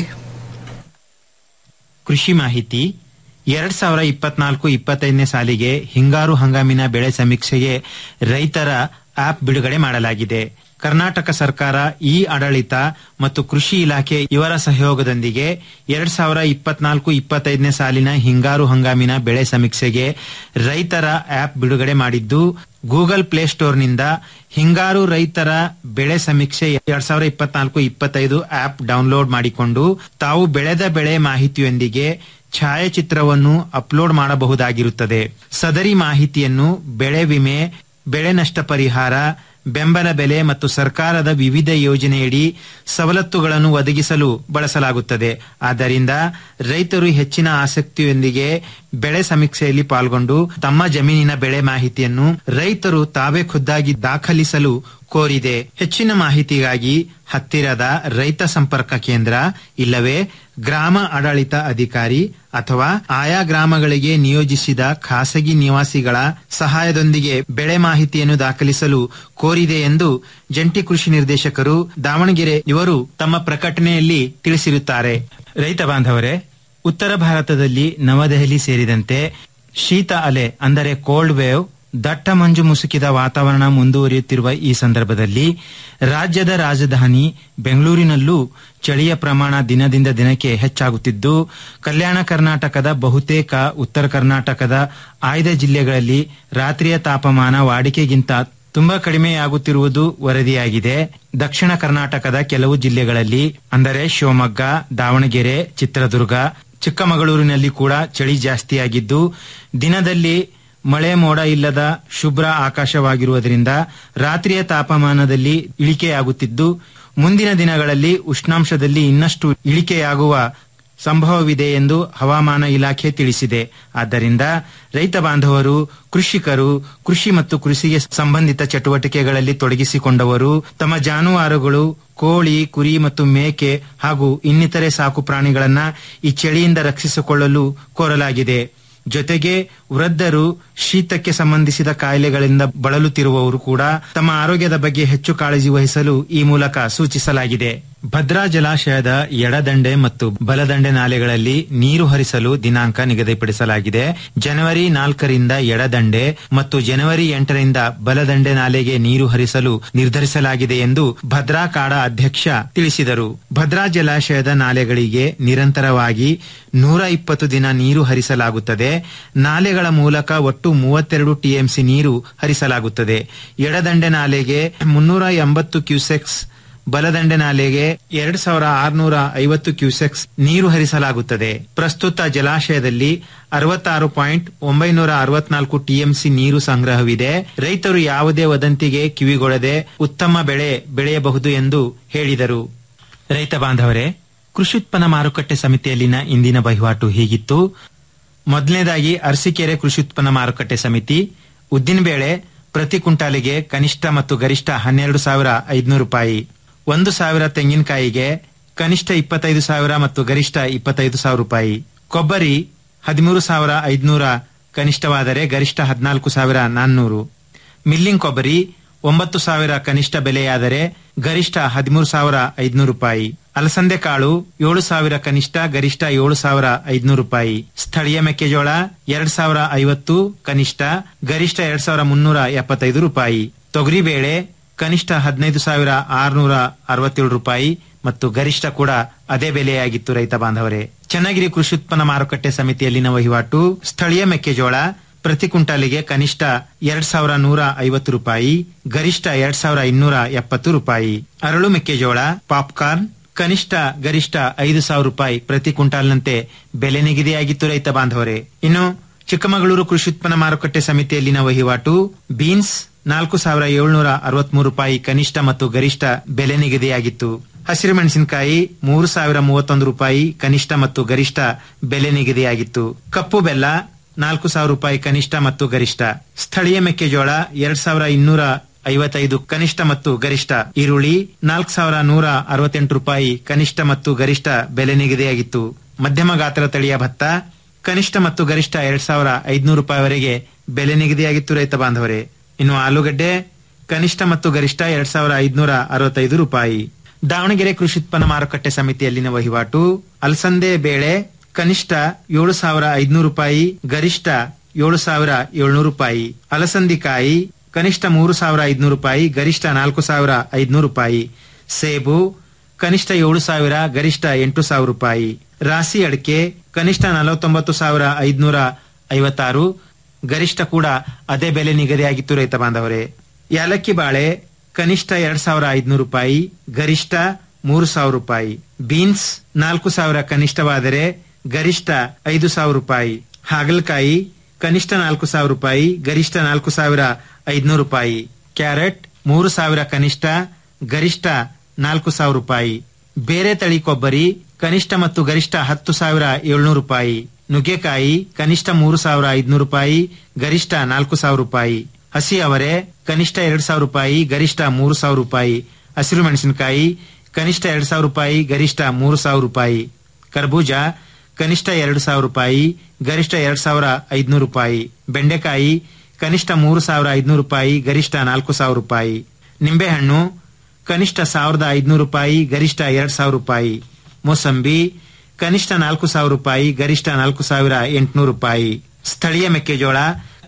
E: ಕೃಷಿ ಮಾಹಿತಿ ಎರಡ್ ಸಾವಿರ ಇಪ್ಪತ್ನಾಲ್ಕು ಇಪ್ಪತ್ತೈದನೇ ಸಾಲಿಗೆ ಹಿಂಗಾರು ಹಂಗಾಮಿನ ಬೆಳೆ ಸಮೀಕ್ಷೆಗೆ ರೈತರ ಆಪ್ ಬಿಡುಗಡೆ ಮಾಡಲಾಗಿದೆ ಕರ್ನಾಟಕ ಸರ್ಕಾರ ಇ ಆಡಳಿತ ಮತ್ತು ಕೃಷಿ ಇಲಾಖೆ ಇವರ ಸಹಯೋಗದೊಂದಿಗೆ ಎರಡ್ ಸಾವಿರ ಇಪ್ಪತ್ನಾಲ್ಕು ಇಪ್ಪತ್ತೈದನೇ ಸಾಲಿನ ಹಿಂಗಾರು ಹಂಗಾಮಿನ ಬೆಳೆ ಸಮೀಕ್ಷೆಗೆ ರೈತರ ಆಪ್ ಬಿಡುಗಡೆ ಮಾಡಿದ್ದು ಗೂಗಲ್ ಪ್ಲೇಸ್ಟೋರ್ನಿಂದ ಹಿಂಗಾರು ರೈತರ ಬೆಳೆ ಸಮೀಕ್ಷೆ ಎರಡ್ ಸಾವಿರ ಇಪ್ಪತ್ನಾಲ್ಕು ಇಪ್ಪತ್ತೈದು ಆಪ್ ಡೌನ್ಲೋಡ್ ಮಾಡಿಕೊಂಡು ತಾವು ಬೆಳೆದ ಬೆಳೆ ಮಾಹಿತಿಯೊಂದಿಗೆ ಛಾಯಾಚಿತ್ರವನ್ನು ಅಪ್ಲೋಡ್ ಮಾಡಬಹುದಾಗಿರುತ್ತದೆ ಸದರಿ ಮಾಹಿತಿಯನ್ನು ಬೆಳೆ ವಿಮೆ ಬೆಳೆ ನಷ್ಟ ಪರಿಹಾರ ಬೆಂಬಲ ಬೆಲೆ ಮತ್ತು ಸರ್ಕಾರದ ವಿವಿಧ ಯೋಜನೆಯಡಿ ಸವಲತ್ತುಗಳನ್ನು ಒದಗಿಸಲು ಬಳಸಲಾಗುತ್ತದೆ ಆದ್ದರಿಂದ ರೈತರು ಹೆಚ್ಚಿನ ಆಸಕ್ತಿಯೊಂದಿಗೆ ಬೆಳೆ ಸಮೀಕ್ಷೆಯಲ್ಲಿ ಪಾಲ್ಗೊಂಡು ತಮ್ಮ ಜಮೀನಿನ ಬೆಳೆ ಮಾಹಿತಿಯನ್ನು ರೈತರು ತಾವೇ ಖುದ್ದಾಗಿ ದಾಖಲಿಸಲು ಕೋರಿದೆ ಹೆಚ್ಚಿನ ಮಾಹಿತಿಗಾಗಿ ಹತ್ತಿರದ ರೈತ ಸಂಪರ್ಕ ಕೇಂದ್ರ ಇಲ್ಲವೇ ಗ್ರಾಮ ಆಡಳಿತ ಅಧಿಕಾರಿ ಅಥವಾ ಆಯಾ ಗ್ರಾಮಗಳಿಗೆ ನಿಯೋಜಿಸಿದ ಖಾಸಗಿ ನಿವಾಸಿಗಳ ಸಹಾಯದೊಂದಿಗೆ ಬೆಳೆ ಮಾಹಿತಿಯನ್ನು ದಾಖಲಿಸಲು ಕೋರಿದೆ ಎಂದು ಜಂಟಿ ಕೃಷಿ ನಿರ್ದೇಶಕರು ದಾವಣಗೆರೆ ಇವರು ತಮ್ಮ ಪ್ರಕಟಣೆಯಲ್ಲಿ ತಿಳಿಸಿರುತ್ತಾರೆ ರೈತ ಬಾಂಧವರೇ ಉತ್ತರ ಭಾರತದಲ್ಲಿ ನವದೆಹಲಿ ಸೇರಿದಂತೆ ಶೀತ ಅಲೆ ಅಂದರೆ ಕೋಲ್ಡ್ ವೇವ್
K: ದಟ್ಟ ಮಂಜು ಮುಸುಕಿದ ವಾತಾವರಣ ಮುಂದುವರಿಯುತ್ತಿರುವ ಈ ಸಂದರ್ಭದಲ್ಲಿ ರಾಜ್ಯದ ರಾಜಧಾನಿ ಬೆಂಗಳೂರಿನಲ್ಲೂ ಚಳಿಯ ಪ್ರಮಾಣ ದಿನದಿಂದ ದಿನಕ್ಕೆ ಹೆಚ್ಚಾಗುತ್ತಿದ್ದು ಕಲ್ಯಾಣ ಕರ್ನಾಟಕದ ಬಹುತೇಕ ಉತ್ತರ ಕರ್ನಾಟಕದ ಆಯ್ದ ಜಿಲ್ಲೆಗಳಲ್ಲಿ ರಾತ್ರಿಯ ತಾಪಮಾನ ವಾಡಿಕೆಗಿಂತ ತುಂಬಾ ಕಡಿಮೆಯಾಗುತ್ತಿರುವುದು ವರದಿಯಾಗಿದೆ ದಕ್ಷಿಣ ಕರ್ನಾಟಕದ ಕೆಲವು ಜಿಲ್ಲೆಗಳಲ್ಲಿ ಅಂದರೆ ಶಿವಮೊಗ್ಗ ದಾವಣಗೆರೆ ಚಿತ್ರದುರ್ಗ ಚಿಕ್ಕಮಗಳೂರಿನಲ್ಲಿ ಕೂಡ ಚಳಿ ಜಾಸ್ತಿಯಾಗಿದ್ದು ದಿನದಲ್ಲಿ ಮಳೆ ಮೋಡ ಇಲ್ಲದ ಶುಭ್ರ ಆಕಾಶವಾಗಿರುವುದರಿಂದ ರಾತ್ರಿಯ ತಾಪಮಾನದಲ್ಲಿ ಇಳಿಕೆಯಾಗುತ್ತಿದ್ದು ಮುಂದಿನ ದಿನಗಳಲ್ಲಿ ಉಷ್ಣಾಂಶದಲ್ಲಿ ಇನ್ನಷ್ಟು ಇಳಿಕೆಯಾಗುವ ಸಂಭವವಿದೆ ಎಂದು ಹವಾಮಾನ ಇಲಾಖೆ ತಿಳಿಸಿದೆ ಆದ್ದರಿಂದ ರೈತ ಬಾಂಧವರು ಕೃಷಿಕರು ಕೃಷಿ ಮತ್ತು ಕೃಷಿಗೆ ಸಂಬಂಧಿತ ಚಟುವಟಿಕೆಗಳಲ್ಲಿ ತೊಡಗಿಸಿಕೊಂಡವರು ತಮ್ಮ ಜಾನುವಾರುಗಳು ಕೋಳಿ ಕುರಿ ಮತ್ತು ಮೇಕೆ ಹಾಗೂ ಇನ್ನಿತರೆ ಸಾಕು ಪ್ರಾಣಿಗಳನ್ನ ಈ ಚಳಿಯಿಂದ ರಕ್ಷಿಸಿಕೊಳ್ಳಲು ಕೋರಲಾಗಿದೆ ಜೊತೆಗೆ ವೃದ್ಧರು ಶೀತಕ್ಕೆ ಸಂಬಂಧಿಸಿದ ಕಾಯಿಲೆಗಳಿಂದ ಬಳಲುತ್ತಿರುವವರು ಕೂಡ ತಮ್ಮ ಆರೋಗ್ಯದ ಬಗ್ಗೆ ಹೆಚ್ಚು ಕಾಳಜಿ ವಹಿಸಲು ಈ ಮೂಲಕ ಸೂಚಿಸಲಾಗಿದೆ ಭದ್ರಾ ಜಲಾಶಯದ ಎಡದಂಡೆ ಮತ್ತು ಬಲದಂಡೆ ನಾಲೆಗಳಲ್ಲಿ ನೀರು ಹರಿಸಲು ದಿನಾಂಕ ನಿಗದಿಪಡಿಸಲಾಗಿದೆ ಜನವರಿ ನಾಲ್ಕರಿಂದ ಎಡದಂಡೆ ಮತ್ತು ಜನವರಿ ಎಂಟರಿಂದ ಬಲದಂಡೆ ನಾಲೆಗೆ ನೀರು ಹರಿಸಲು ನಿರ್ಧರಿಸಲಾಗಿದೆ ಎಂದು ಭದ್ರಾ ಕಾಡ ಅಧ್ಯಕ್ಷ ತಿಳಿಸಿದರು ಭದ್ರಾ ಜಲಾಶಯದ ನಾಲೆಗಳಿಗೆ ನಿರಂತರವಾಗಿ ನೂರ ಇಪ್ಪತ್ತು ದಿನ ನೀರು ಹರಿಸಲಾಗುತ್ತದೆ ನಾಲೆಗಳ ಮೂಲಕ ಒಟ್ಟು ಮೂವತ್ತೆರಡು ಟಿಎಂಸಿ ನೀರು ಹರಿಸಲಾಗುತ್ತದೆ ಎಡದಂಡೆ ನಾಲೆಗೆ ಮುನ್ನೂರ ಎಂಬತ್ತು ಕ್ಯೂಸೆಕ್ಸ್ ಬಲದಂಡೆ ನಾಲೆಗೆ ಎರಡ್ ಸಾವಿರ ಆರುನೂರ ಐವತ್ತು ಕ್ಯೂಸೆಕ್ಸ್ ನೀರು ಹರಿಸಲಾಗುತ್ತದೆ ಪ್ರಸ್ತುತ ಜಲಾಶಯದಲ್ಲಿ ಅರವತ್ತಾರು ಪಾಯಿಂಟ್ ಒಂಬೈನೂರ ಅರವತ್ನಾಲ್ಕು ಟಿಎಂಸಿ ನೀರು ಸಂಗ್ರಹವಿದೆ ರೈತರು ಯಾವುದೇ ವದಂತಿಗೆ ಕಿವಿಗೊಡದೆ ಉತ್ತಮ ಬೆಳೆ ಬೆಳೆಯಬಹುದು ಎಂದು ಹೇಳಿದರು ರೈತ ಬಾಂಧವರೇ ಕೃಷಿ ಉತ್ಪನ್ನ ಮಾರುಕಟ್ಟೆ ಸಮಿತಿಯಲ್ಲಿನ ಇಂದಿನ ವಹಿವಾಟು ಹೀಗಿತ್ತು ಮೊದಲನೇದಾಗಿ ಅರಸೀಕೆರೆ ಕೃಷಿ ಉತ್ಪನ್ನ ಮಾರುಕಟ್ಟೆ ಸಮಿತಿ ಉದ್ದಿನಬೇಳೆ ಪ್ರತಿ ಕ್ವಿಂಟಾಲಿಗೆ ಕನಿಷ್ಠ ಮತ್ತು ಗರಿಷ್ಠ ಹನ್ನೆರಡು ಸಾವಿರ ಐದುನೂರು ರೂಪಾಯಿ ಒಂದು ಸಾವಿರ ತೆಂಗಿನಕಾಯಿಗೆ ಕನಿಷ್ಠ ಇಪ್ಪತ್ತೈದು ಸಾವಿರ ಮತ್ತು ಗರಿಷ್ಠ ಇಪ್ಪತ್ತೈದು ಸಾವಿರ ರೂಪಾಯಿ ಕೊಬ್ಬರಿ ಹದಿಮೂರು ಸಾವಿರ ಐದುನೂರ ಕನಿಷ್ಠವಾದರೆ ಗರಿಷ್ಠ ಹದಿನಾಲ್ಕು ಸಾವಿರ ನಾನ್ನೂರು ಮಿಲ್ಲಿಂಗ್ ಕೊಬ್ಬರಿ ಒಂಬತ್ತು ಸಾವಿರ ಕನಿಷ್ಠ ಬೆಲೆಯಾದರೆ ಗರಿಷ್ಠ ಹದಿಮೂರು ಸಾವಿರ ಐದುನೂರು ರೂಪಾಯಿ ಅಲಸಂದೆ ಕಾಳು ಏಳು ಸಾವಿರ ಕನಿಷ್ಠ ಗರಿಷ್ಠ ಏಳು ಸಾವಿರ ಐದುನೂರು ರೂಪಾಯಿ ಸ್ಥಳೀಯ ಮೆಕ್ಕೆಜೋಳ ಎರಡ್ ಸಾವಿರ ಐವತ್ತು ಕನಿಷ್ಠ ಗರಿಷ್ಠ ಎರಡ್ ಸಾವಿರ ಮುನ್ನೂರ ಎಪ್ಪತ್ತೈದು ರೂಪಾಯಿ ತೊಗರಿಬೇಳೆ ಕನಿಷ್ಠ ಹದಿನೈದು ಸಾವಿರ ಆರುನೂರ ಅರವತ್ತೇಳು ರೂಪಾಯಿ ಮತ್ತು ಗರಿಷ್ಠ ಕೂಡ ಅದೇ ಬೆಲೆಯಾಗಿತ್ತು ರೈತ ಬಾಂಧವರೇ ಚನ್ನಗಿರಿ ಕೃಷಿ ಉತ್ಪನ್ನ ಮಾರುಕಟ್ಟೆ ಸಮಿತಿಯಲ್ಲಿನ ವಹಿವಾಟು ಸ್ಥಳೀಯ ಮೆಕ್ಕೆಜೋಳ ಪ್ರತಿ ಕ್ವಿಂಟಾಲಿಗೆ ಕನಿಷ್ಠ ಎರಡ್ ಸಾವಿರ ನೂರ ಐವತ್ತು ರೂಪಾಯಿ ಗರಿಷ್ಠ ಎರಡ್ ಸಾವಿರ ಇನ್ನೂರ ಎಪ್ಪತ್ತು ರೂಪಾಯಿ ಅರಳು ಮೆಕ್ಕೆಜೋಳ ಪಾಪ್ಕಾರ್ನ್ ಕನಿಷ್ಠ ಗರಿಷ್ಠ ಐದು ಸಾವಿರ ರೂಪಾಯಿ ಪ್ರತಿ ಕ್ವಿಂಟಾಲ್ನಂತೆ ಬೆಲೆ ನಿಗದಿಯಾಗಿತ್ತು ರೈತ ಬಾಂಧವರೇ ಇನ್ನು ಚಿಕ್ಕಮಗಳೂರು ಕೃಷಿ ಉತ್ಪನ್ನ ಮಾರುಕಟ್ಟೆ ಸಮಿತಿಯಲ್ಲಿನ ವಹಿವಾಟು ಬೀನ್ಸ್ ನಾಲ್ಕು ಸಾವಿರ ಏಳ್ನೂರ ಅರವತ್ಮೂರು ರೂಪಾಯಿ ಕನಿಷ್ಠ ಮತ್ತು ಗರಿಷ್ಠ ಬೆಲೆ ನಿಗದಿಯಾಗಿತ್ತು ಹಸಿರು ಮೆಣಸಿನಕಾಯಿ ಮೂರು ಸಾವಿರ ಮೂವತ್ತೊಂದು ರೂಪಾಯಿ ಕನಿಷ್ಠ ಮತ್ತು ಗರಿಷ್ಠ ಬೆಲೆ ನಿಗದಿಯಾಗಿತ್ತು ಕಪ್ಪು ಬೆಲ್ಲ ನಾಲ್ಕು ಸಾವಿರ ರೂಪಾಯಿ ಕನಿಷ್ಠ ಮತ್ತು ಗರಿಷ್ಠ ಸ್ಥಳೀಯ ಮೆಕ್ಕೆಜೋಳ ಎರಡ್ ಸಾವಿರ ಇನ್ನೂರ ಐವತ್ತೈದು ಕನಿಷ್ಠ ಮತ್ತು ಗರಿಷ್ಠ ಈರುಳ್ಳಿ ನಾಲ್ಕು ಸಾವಿರ ನೂರ ಅರವತ್ತೆಂಟು ರೂಪಾಯಿ ಕನಿಷ್ಠ ಮತ್ತು ಗರಿಷ್ಠ ಬೆಲೆ ನಿಗದಿಯಾಗಿತ್ತು ಮಧ್ಯಮ ಗಾತ್ರ ತಳಿಯ ಭತ್ತ ಕನಿಷ್ಠ ಮತ್ತು ಗರಿಷ್ಠ ಎರಡ್ ಸಾವಿರ ಐದುನೂರು ರೂಪಾಯಿವರೆಗೆ ಬೆಲೆ ನಿಗದಿಯಾಗಿತ್ತು ರೈತ ಬಾಂಧವರೇ ಇನ್ನು ಆಲೂಗಡ್ಡೆ ಕನಿಷ್ಠ ಮತ್ತು ಗರಿಷ್ಠ ಎರಡ್ ಸಾವಿರ ಐದುನೂರ ಅರವತ್ತೈದು ರೂಪಾಯಿ ದಾವಣಗೆರೆ ಕೃಷಿ ಉತ್ಪನ್ನ ಮಾರುಕಟ್ಟೆ ಸಮಿತಿಯಲ್ಲಿನ ವಹಿವಾಟು ಅಲಸಂದೆ ಬೇಳೆ ಕನಿಷ್ಠ ಏಳು ಸಾವಿರ ಐದುನೂರು ರೂಪಾಯಿ ಗರಿಷ್ಠ ಏಳು ಸಾವಿರ ಏಳ್ನೂರು ರೂಪಾಯಿ ಅಲಸಂದಿಕಾಯಿ ಕನಿಷ್ಠ ಮೂರು ಸಾವಿರ ಐದುನೂರು ರೂಪಾಯಿ ಗರಿಷ್ಠ ನಾಲ್ಕು ಸಾವಿರ ಐದುನೂರು ರೂಪಾಯಿ ಸೇಬು ಕನಿಷ್ಠ ಏಳು ಸಾವಿರ ಗರಿಷ್ಠ ಎಂಟು ಸಾವಿರ ರೂಪಾಯಿ ರಾಸಿ ಅಡಿಕೆ ಕನಿಷ್ಠ ನಲವತ್ತೊಂಬತ್ತು ಸಾವಿರ ಐದುನೂರ ಐವತ್ತಾರು ಗರಿಷ್ಠ ಕೂಡ ಅದೇ ಬೆಲೆ ನಿಗದಿಯಾಗಿತ್ತು ರೈತ ಬಾಂಧವರೇ ಯಾಲಕ್ಕಿ ಬಾಳೆ ಕನಿಷ್ಠ ಎರಡ್ ಸಾವಿರ ಐದುನೂರು ರೂಪಾಯಿ ಗರಿಷ್ಠ ಮೂರು ಸಾವಿರ ರೂಪಾಯಿ ಬೀನ್ಸ್ ನಾಲ್ಕು ಸಾವಿರ ಕನಿಷ್ಠವಾದರೆ ಗರಿಷ್ಠ ಐದು ಸಾವಿರ ರೂಪಾಯಿ ಹಾಗಲಕಾಯಿ ಕನಿಷ್ಠ ನಾಲ್ಕು ಸಾವಿರ ರೂಪಾಯಿ ಗರಿಷ್ಠ ನಾಲ್ಕು ಸಾವಿರ ಐದುನೂರು ರೂಪಾಯಿ ಕ್ಯಾರೆಟ್ ಮೂರು ಸಾವಿರ ಕನಿಷ್ಠ ಗರಿಷ್ಠ ನಾಲ್ಕು ಸಾವಿರ ರೂಪಾಯಿ ಬೇರೆ ತಳಿ ಕೊಬ್ಬರಿ ಕನಿಷ್ಠ ಮತ್ತು ಗರಿಷ್ಠ ಹತ್ತು ಸಾವಿರ ಏಳ್ನೂರು ರೂಪಾಯಿ ನುಗ್ಗೆಕಾಯಿ ಕನಿಷ್ಠ ಮೂರು ಸಾವಿರ ಐದುನೂರು ರೂಪಾಯಿ ಗರಿಷ್ಠ ನಾಲ್ಕು ಸಾವಿರ ರೂಪಾಯಿ ಹಸಿ ಅವರೆ ಕನಿಷ್ಠ ಎರಡ್ ಸಾವಿರ ರೂಪಾಯಿ ಗರಿಷ್ಠ ಮೂರು ಸಾವಿರ ರೂಪಾಯಿ ಹಸಿರು ಮೆಣಸಿನಕಾಯಿ ಕನಿಷ್ಠ ಎರಡ್ ಸಾವಿರ ರೂಪಾಯಿ ಗರಿಷ್ಠ ಮೂರು ಸಾವಿರ ರೂಪಾಯಿ ಕರ್ಬೂಜ ಕನಿಷ್ಠ ಎರಡು ಸಾವಿರ ರೂಪಾಯಿ ಗರಿಷ್ಠ ಎರಡ್ ಸಾವಿರ ಐದುನೂರು ರೂಪಾಯಿ ಬೆಂಡೆಕಾಯಿ ಕನಿಷ್ಠ ಮೂರು ಸಾವಿರ ಐದುನೂರು ರೂಪಾಯಿ ಗರಿಷ್ಠ ನಾಲ್ಕು ಸಾವಿರ ರೂಪಾಯಿ ನಿಂಬೆಹಣ್ಣು ಕನಿಷ್ಠ ಸಾವಿರದ ಐದುನೂರು ರೂಪಾಯಿ ಗರಿಷ್ಠ ಎರಡ್ ಸಾವಿರ ರೂಪಾಯಿ ಮೋಸಂಬಿ ಕನಿಷ್ಠ ನಾಲ್ಕು ಸಾವಿರ ರೂಪಾಯಿ ಗರಿಷ್ಠ ನಾಲ್ಕು ಸಾವಿರ ಎಂಟುನೂರು ರೂಪಾಯಿ ಸ್ಥಳೀಯ ಮೆಕ್ಕೆಜೋಳ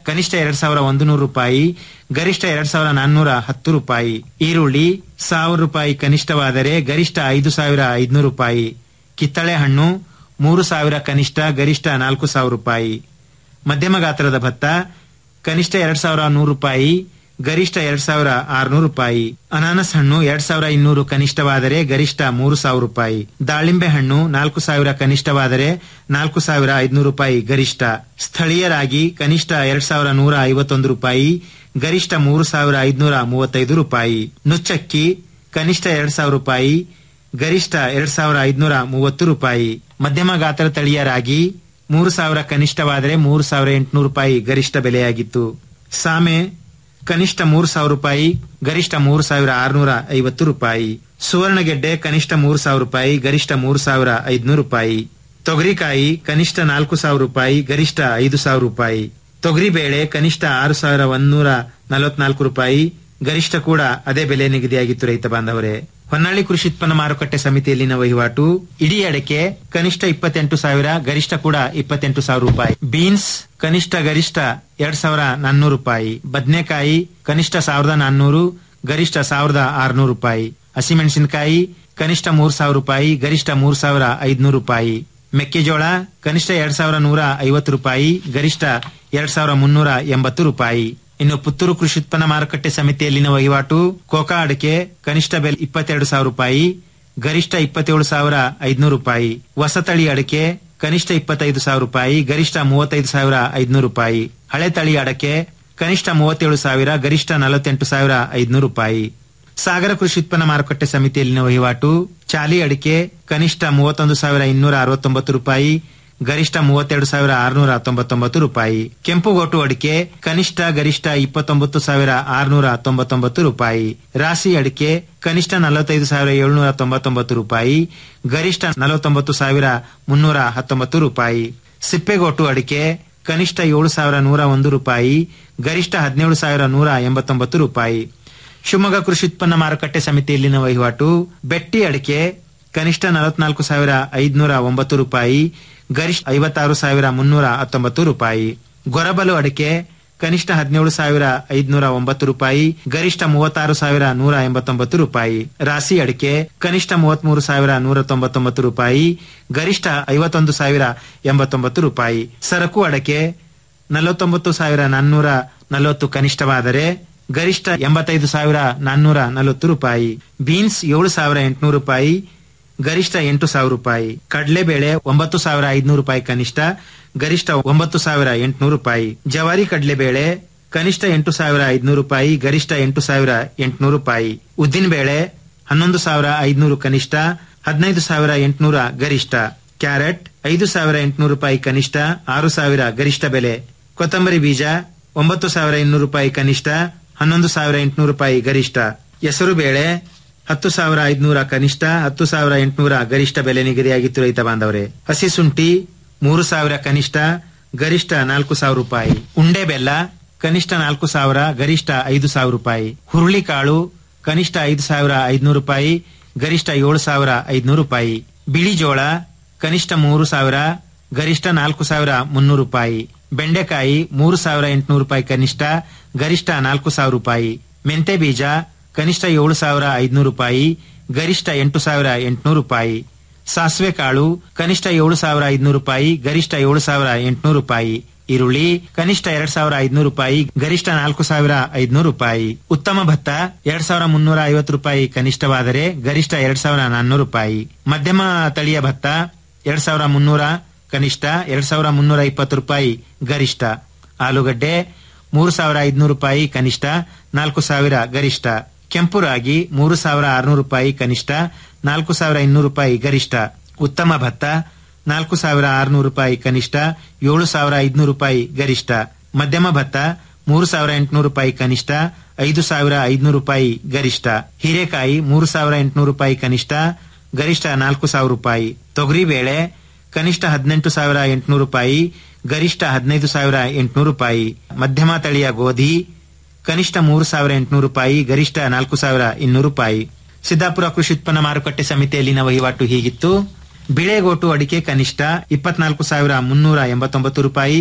K: ಕನಿಷ್ಠ ಎರಡ್ ಸಾವಿರ ಒಂದು ನೂರು ರೂಪಾಯಿ ಗರಿಷ್ಠ ಎರಡ್ ಸಾವಿರ ನಾನ್ನೂರ ಹತ್ತು ರೂಪಾಯಿ ಈರುಳ್ಳಿ ಸಾವಿರ ರೂಪಾಯಿ ಕನಿಷ್ಠವಾದರೆ ಗರಿಷ್ಠ ಐದು ಸಾವಿರ ಐದುನೂರು ರೂಪಾಯಿ ಕಿತ್ತಳೆ ಹಣ್ಣು ಮೂರು ಸಾವಿರ ಕನಿಷ್ಠ ಗರಿಷ್ಠ ನಾಲ್ಕು ಸಾವಿರ ರೂಪಾಯಿ ಮಧ್ಯಮ ಗಾತ್ರದ ಭತ್ತ ಕನಿಷ್ಠ ಎರಡ್ ಸಾವಿರ ನೂರು ರೂಪಾಯಿ ಗರಿಷ್ಠ ಎರಡ್ ಸಾವಿರ ಆರುನೂರು ರೂಪಾಯಿ ಅನಾನಸ್ ಹಣ್ಣು ಎರಡ್ ಸಾವಿರ ಇನ್ನೂರು ಕನಿಷ್ಠವಾದರೆ ಗರಿಷ್ಠ ಮೂರು ಸಾವಿರ ರೂಪಾಯಿ ದಾಳಿಂಬೆ ಹಣ್ಣು ನಾಲ್ಕು ಸಾವಿರ ಕನಿಷ್ಠವಾದರೆ ನಾಲ್ಕು ಸಾವಿರ ಐದುನೂರು ರೂಪಾಯಿ ಗರಿಷ್ಠ ಸ್ಥಳೀಯರಾಗಿ ಕನಿಷ್ಠ ಎರಡ್ ಸಾವಿರ ನೂರ ಐವತ್ತೊಂದು ರೂಪಾಯಿ ಗರಿಷ್ಠ ಮೂರು ಸಾವಿರ ಐದುನೂರ ಮೂವತ್ತೈದು ರೂಪಾಯಿ ನುಚ್ಚಕ್ಕಿ ಕನಿಷ್ಠ ಎರಡ್ ಸಾವಿರ ರೂಪಾಯಿ ಗರಿಷ್ಠ ಎರಡ್ ಸಾವಿರ ಐದುನೂರ ಮೂವತ್ತು ರೂಪಾಯಿ ಮಧ್ಯಮ ಗಾತ್ರ ತಳಿಯ ರಾಗಿ ಮೂರು ಸಾವಿರ ಕನಿಷ್ಠವಾದರೆ ಮೂರು ಸಾವಿರ ಎಂಟುನೂರು ರೂಪಾಯಿ ಗರಿಷ್ಠ ಬೆಲೆಯಾಗಿತ್ತು ಸಾಮೆ ಕನಿಷ್ಠ ಮೂರು ಸಾವಿರ ರೂಪಾಯಿ ಗರಿಷ್ಠ ಮೂರು ಸಾವಿರ ಆರುನೂರ ಐವತ್ತು ರೂಪಾಯಿ ಸುವರ್ಣಗೆಡ್ಡೆ ಕನಿಷ್ಠ ಮೂರು ಸಾವಿರ ರೂಪಾಯಿ ಗರಿಷ್ಠ ಮೂರು ಸಾವಿರ ಐದುನೂರು ರೂಪಾಯಿ ತೊಗರಿಕಾಯಿ ಕನಿಷ್ಠ ನಾಲ್ಕು ಸಾವಿರ ರೂಪಾಯಿ ಗರಿಷ್ಠ ಐದು ಸಾವಿರ ರೂಪಾಯಿ ತೊಗರಿ ಬೇಳೆ ಕನಿಷ್ಠ ಆರು ಸಾವಿರ ಒಂದೂರ ನಲವತ್ನಾಲ್ಕು ರೂಪಾಯಿ ಗರಿಷ್ಠ ಕೂಡ ಅದೇ ಬೆಲೆ ನಿಗದಿಯಾಗಿತ್ತು ರೈತ ಬಾಂಧವರೇ ಹೊನ್ನಾಳಿ ಕೃಷಿ ಉತ್ಪನ್ನ ಮಾರುಕಟ್ಟೆ ಸಮಿತಿಯಲ್ಲಿನ ವಹಿವಾಟು ಇಡೀ ಅಡಕೆ ಕನಿಷ್ಠ ಇಪ್ಪತ್ತೆಂಟು ಸಾವಿರ ಗರಿಷ್ಠ ಕೂಡ ಇಪ್ಪತ್ತೆಂಟು ಸಾವಿರ ರೂಪಾಯಿ ಬೀನ್ಸ್ ಕನಿಷ್ಠ ಗರಿಷ್ಠ ಎರಡ್ ಸಾವಿರ ನಾನ್ನೂರು ರೂಪಾಯಿ ಬದನೆಕಾಯಿ ಕನಿಷ್ಠ ಸಾವಿರದ ನಾನ್ನೂರು ಗರಿಷ್ಠ ಸಾವಿರದ ಆರುನೂರು ರೂಪಾಯಿ ಹಸಿಮೆಣಸಿನಕಾಯಿ ಕನಿಷ್ಠ ಮೂರ್ ಸಾವಿರ ರೂಪಾಯಿ ಗರಿಷ್ಠ ಮೂರ್ ಸಾವಿರ ಐದುನೂರು ರೂಪಾಯಿ ಮೆಕ್ಕೆಜೋಳ ಕನಿಷ್ಠ ಎರಡ್ ಸಾವಿರ ನೂರ ಐವತ್ತು ರೂಪಾಯಿ ಗರಿಷ್ಠ ಎರಡ್ ಸಾವಿರ ಮುನ್ನೂರ ಎಂಬತ್ತು ರೂಪಾಯಿ ಇನ್ನು ಪುತ್ತೂರು ಕೃಷಿ ಉತ್ಪನ್ನ ಮಾರುಕಟ್ಟೆ ಸಮಿತಿಯಲ್ಲಿನ ವಹಿವಾಟು ಕೋಕಾ ಅಡಿಕೆ ಕನಿಷ್ಠ ಬೆಲೆ ಇಪ್ಪತ್ತೆರಡು ಸಾವಿರ ರೂಪಾಯಿ ಗರಿಷ್ಠ ಇಪ್ಪತ್ತೇಳು ಸಾವಿರ ಐದುನೂರು ರೂಪಾಯಿ ಹೊಸತಳಿ ಅಡಿಕೆ ಕನಿಷ್ಠ ಇಪ್ಪತ್ತೈದು ಸಾವಿರ ರೂಪಾಯಿ ಗರಿಷ್ಠ ಮೂವತ್ತೈದು ಸಾವಿರ ಐದುನೂರು ರೂಪಾಯಿ ಹಳೆ ತಳಿ ಅಡಕೆ ಕನಿಷ್ಠ ಮೂವತ್ತೇಳು ಸಾವಿರ ಗರಿಷ್ಠ ನಲವತ್ತೆಂಟು ಸಾವಿರ ಐದುನೂರು ರೂಪಾಯಿ ಸಾಗರ ಕೃಷಿ ಉತ್ಪನ್ನ ಮಾರುಕಟ್ಟೆ ಸಮಿತಿಯಲ್ಲಿನ ವಹಿವಾಟು ಚಾಲಿ ಅಡಿಕೆ ಕನಿಷ್ಠ ಮೂವತ್ತೊಂದು ಸಾವಿರ ಇನ್ನೂರ ಅರವತ್ತೊಂಬತ್ತು ರೂಪಾಯಿ ಗರಿಷ್ಠ ಮೂವತ್ತೆರಡು ಸಾವಿರ ಆರುನೂರ ತೊಂಬತ್ತೊಂಬತ್ತು ರೂಪಾಯಿ ಕೆಂಪುಗೋಟು ಅಡಿಕೆ ಕನಿಷ್ಠ ಗರಿಷ್ಠ ಇಪ್ಪತ್ತೊಂಬತ್ತು ಸಾವಿರ ಆರುನೂರ ತೊಂಬತ್ತೊಂಬತ್ತು ರೂಪಾಯಿ ರಾಶಿ ಅಡಿಕೆ ಕನಿಷ್ಠ ನಲವತ್ತೈದು ಸಾವಿರ ಏಳುನೂರ ತೊಂಬತ್ತೊಂಬತ್ತು ರೂಪಾಯಿ ಗರಿಷ್ಠ ನಲವತ್ತೊಂಬತ್ತು ಸಾವಿರ ಮುನ್ನೂರ ಹತ್ತೊಂಬತ್ತು ರೂಪಾಯಿ ಸಿಪ್ಪೆಗೋಟು ಅಡಿಕೆ ಕನಿಷ್ಠ ಏಳು ಸಾವಿರ ನೂರ ಒಂದು ರೂಪಾಯಿ ಗರಿಷ್ಠ ಹದಿನೇಳು ಸಾವಿರ ನೂರ ಎಂಬತ್ತೊಂಬತ್ತು ರೂಪಾಯಿ ಶಿವಮೊಗ್ಗ ಕೃಷಿ ಉತ್ಪನ್ನ ಮಾರುಕಟ್ಟೆ ಸಮಿತಿಯಲ್ಲಿನ ವಹಿವಾಟು ಬೆಟ್ಟಿ ಅಡಿಕೆ ಕನಿಷ್ಠ ನಲವತ್ನಾಲ್ಕು ಸಾವಿರ ಐದುನೂರ ಒಂಬತ್ತು ರೂಪಾಯಿ ಗರಿಷ್ಠ ಐವತ್ತಾರು ಸಾವಿರ ಮುನ್ನೂರ ಹತ್ತೊಂಬತ್ತು ರೂಪಾಯಿ ಗೊರಬಲು ಅಡಿಕೆ ಕನಿಷ್ಠ ಹದಿನೇಳು ಸಾವಿರ ಐದುನೂರ ಒಂಬತ್ತು ರೂಪಾಯಿ ಗರಿಷ್ಠ ಮೂವತ್ತಾರು ಸಾವಿರ ನೂರ ಎಂಬತ್ತೊಂಬತ್ತು ರೂಪಾಯಿ ರಾಶಿ ಅಡಿಕೆ ಕನಿಷ್ಠ ಮೂವತ್ಮೂರು ಸಾವಿರ ನೂರ ತೊಂಬತ್ತೊಂಬತ್ತು ರೂಪಾಯಿ ಗರಿಷ್ಠ ಐವತ್ತೊಂದು ಸಾವಿರ ಎಂಬತ್ತೊಂಬತ್ತು ರೂಪಾಯಿ ಸರಕು ಅಡಕೆ ನಲವತ್ತೊಂಬತ್ತು ಸಾವಿರ ನಾನ್ನೂರ ನಲವತ್ತು ಕನಿಷ್ಠವಾದರೆ ಗರಿಷ್ಠ ಎಂಬತ್ತೈದು ಸಾವಿರ ನಾನ್ನೂರ ನಲವತ್ತು ರೂಪಾಯಿ ಬೀನ್ಸ್ ಏಳು ಸಾವಿರ ಎಂಟುನೂರು ರೂಪಾಯಿ ಗರಿಷ್ಠ ಎಂಟು ಸಾವಿರ ರೂಪಾಯಿ ಕಡಲೆಬೇಳೆ ಒಂಬತ್ತು ಸಾವಿರ ಐದುನೂರು ರೂಪಾಯಿ ಕನಿಷ್ಠ ಗರಿಷ್ಠ ಒಂಬತ್ತು ಸಾವಿರ ಎಂಟುನೂರು ರೂಪಾಯಿ ಜವಾರಿ ಕಡಲೆಬೇಳೆ ಕನಿಷ್ಠ ಎಂಟು ಸಾವಿರ ಐದುನೂರು ರೂಪಾಯಿ ಗರಿಷ್ಠ ಎಂಟು ಸಾವಿರ ಎಂಟುನೂರು ರೂಪಾಯಿ ಉದ್ದಿನಬೇಳೆ ಹನ್ನೊಂದು ಸಾವಿರ ಐದುನೂರು ಕನಿಷ್ಠ ಹದಿನೈದು ಸಾವಿರ ಎಂಟುನೂರ ಗರಿಷ್ಠ ಕ್ಯಾರೆಟ್ ಐದು ಸಾವಿರ ಎಂಟುನೂರು ರೂಪಾಯಿ ಕನಿಷ್ಠ ಆರು ಸಾವಿರ ಗರಿಷ್ಠ ಬೆಲೆ ಕೊತ್ತಂಬರಿ ಬೀಜ ಒಂಬತ್ತು ಸಾವಿರ ಇನ್ನೂರು ರೂಪಾಯಿ ಕನಿಷ್ಠ ಹನ್ನೊಂದು ಸಾವಿರ ಎಂಟುನೂರು ರೂಪಾಯಿ ಗರಿಷ್ಠ ಹೆಸರು ಬೇಳೆ ಹತ್ತು ಸಾವಿರ ಐದುನೂರ ಕನಿಷ್ಠ ಹತ್ತು ಸಾವಿರ ಎಂಟುನೂರ ಗರಿಷ್ಠ ಬೆಲೆ ನಿಗದಿಯಾಗಿತ್ತು ರೈತ ಬಾಂಧವರೇ ಹಸಿ ಶುಂಠಿ ಮೂರು ಸಾವಿರ ಕನಿಷ್ಠ ಗರಿಷ್ಠ ನಾಲ್ಕು ಸಾವಿರ ರೂಪಾಯಿ ಉಂಡೆ ಬೆಲ್ಲ ಕನಿಷ್ಠ ನಾಲ್ಕು ಸಾವಿರ ಗರಿಷ್ಠ ಐದು ಸಾವಿರ ರೂಪಾಯಿ ಹುರುಳಿಕಾಳು ಕನಿಷ್ಠ ಐದು ಸಾವಿರ ಐದುನೂರು ರೂಪಾಯಿ ಗರಿಷ್ಠ ಏಳು ಸಾವಿರ ಐದುನೂರು ರೂಪಾಯಿ ಬಿಳಿ ಜೋಳ ಕನಿಷ್ಠ ಮೂರು ಸಾವಿರ ಗರಿಷ್ಠ ನಾಲ್ಕು ಸಾವಿರ ಮುನ್ನೂರು ರೂಪಾಯಿ ಬೆಂಡೆಕಾಯಿ ಮೂರು ಸಾವಿರ ಎಂಟುನೂರು ರೂಪಾಯಿ ಕನಿಷ್ಠ ಗರಿಷ್ಠ ನಾಲ್ಕು ಸಾವಿರ ರೂಪಾಯಿ ಮೆಂತೆ ಬೀಜ ಕನಿಷ್ಠ ಏಳು ಸಾವಿರ ಐದುನೂರು ರೂಪಾಯಿ ಗರಿಷ್ಠ ಎಂಟು ಸಾವಿರ ಎಂಟುನೂರು ರೂಪಾಯಿ ಸಾಸಿವೆ ಕಾಳು ಕನಿಷ್ಠ ಏಳು ಸಾವಿರ ಐದುನೂರು ರೂಪಾಯಿ ಗರಿಷ್ಠ ಏಳು ಸಾವಿರ ಎಂಟುನೂರು ರೂಪಾಯಿ ಈರುಳ್ಳಿ ಕನಿಷ್ಠ ಎರಡ್ ಸಾವಿರ ಐದುನೂರು ರೂಪಾಯಿ ಗರಿಷ್ಠ ನಾಲ್ಕು ಸಾವಿರ ಐದುನೂರು ರೂಪಾಯಿ ಉತ್ತಮ ಭತ್ತ ಎರಡ್ ಸಾವಿರ ಮುನ್ನೂರ ಐವತ್ತು ರೂಪಾಯಿ ಕನಿಷ್ಠವಾದರೆ ಗರಿಷ್ಠ ಎರಡ್ ಸಾವಿರ ನಾನ್ನೂರು ರೂಪಾಯಿ ಮಧ್ಯಮ ತಳಿಯ ಭತ್ತ ಎರಡ್ ಸಾವಿರ ಮುನ್ನೂರ ಕನಿಷ್ಠ ಎರಡ್ ಸಾವಿರ ಮುನ್ನೂರ ಇಪ್ಪತ್ತು ರೂಪಾಯಿ ಗರಿಷ್ಠ ಆಲೂಗಡ್ಡೆ ಮೂರು ಸಾವಿರ ಐದುನೂರು ರೂಪಾಯಿ ಕನಿಷ್ಠ ನಾಲ್ಕು ಸಾವಿರ ಗರಿಷ್ಠ ಕೆಂಪು ರಾಗಿ ಮೂರು ಸಾವಿರ ಆರುನೂರು ರೂಪಾಯಿ ಕನಿಷ್ಠ ನಾಲ್ಕು ಸಾವಿರ ಇನ್ನೂರು ರೂಪಾಯಿ ಗರಿಷ್ಠ ಉತ್ತಮ ಭತ್ತ ನಾಲ್ಕು ಸಾವಿರ ಆರುನೂರು ರೂಪಾಯಿ ಕನಿಷ್ಠ ಏಳು ಸಾವಿರ ಐದುನೂರು ರೂಪಾಯಿ ಗರಿಷ್ಠ ಮಧ್ಯಮ ಭತ್ತ ಮೂರು ಸಾವಿರ ಎಂಟುನೂರು ರೂಪಾಯಿ ಕನಿಷ್ಠ ಐದು ಸಾವಿರ ಐದುನೂರು ರೂಪಾಯಿ ಗರಿಷ್ಠ ಹೀರೆಕಾಯಿ ಮೂರು ಸಾವಿರ ಎಂಟುನೂರು ರೂಪಾಯಿ ಕನಿಷ್ಠ ಗರಿಷ್ಠ ನಾಲ್ಕು ಸಾವಿರ ರೂಪಾಯಿ ತೊಗರಿ ಬೇಳೆ ಕನಿಷ್ಠ ಹದಿನೆಂಟು ಸಾವಿರ ಎಂಟುನೂರು ರೂಪಾಯಿ ಗರಿಷ್ಠ ಹದಿನೈದು ಸಾವಿರ ಎಂಟುನೂರು ರೂಪಾಯಿ ಮಧ್ಯಮ ತಳಿಯ ಗೋಧಿ ಕನಿಷ್ಠ ಮೂರು ಸಾವಿರ ಎಂಟುನೂರು ರೂಪಾಯಿ ಗರಿಷ್ಠ ನಾಲ್ಕು ಸಾವಿರ ಇನ್ನೂರು ರೂಪಾಯಿ ಸಿದ್ದಾಪುರ ಕೃಷಿ ಉತ್ಪನ್ನ ಮಾರುಕಟ್ಟೆ ಸಮಿತಿಯಲ್ಲಿನ ವಹಿವಾಟು ಹೀಗಿತ್ತು ಬಿಳೆಗೋಟು ಅಡಿಕೆ ಕನಿಷ್ಠ ಇಪ್ಪತ್ನಾಲ್ಕು ಸಾವಿರ ಮುನ್ನೂರ ಎಂಬತ್ತೊಂಬತ್ತು ರೂಪಾಯಿ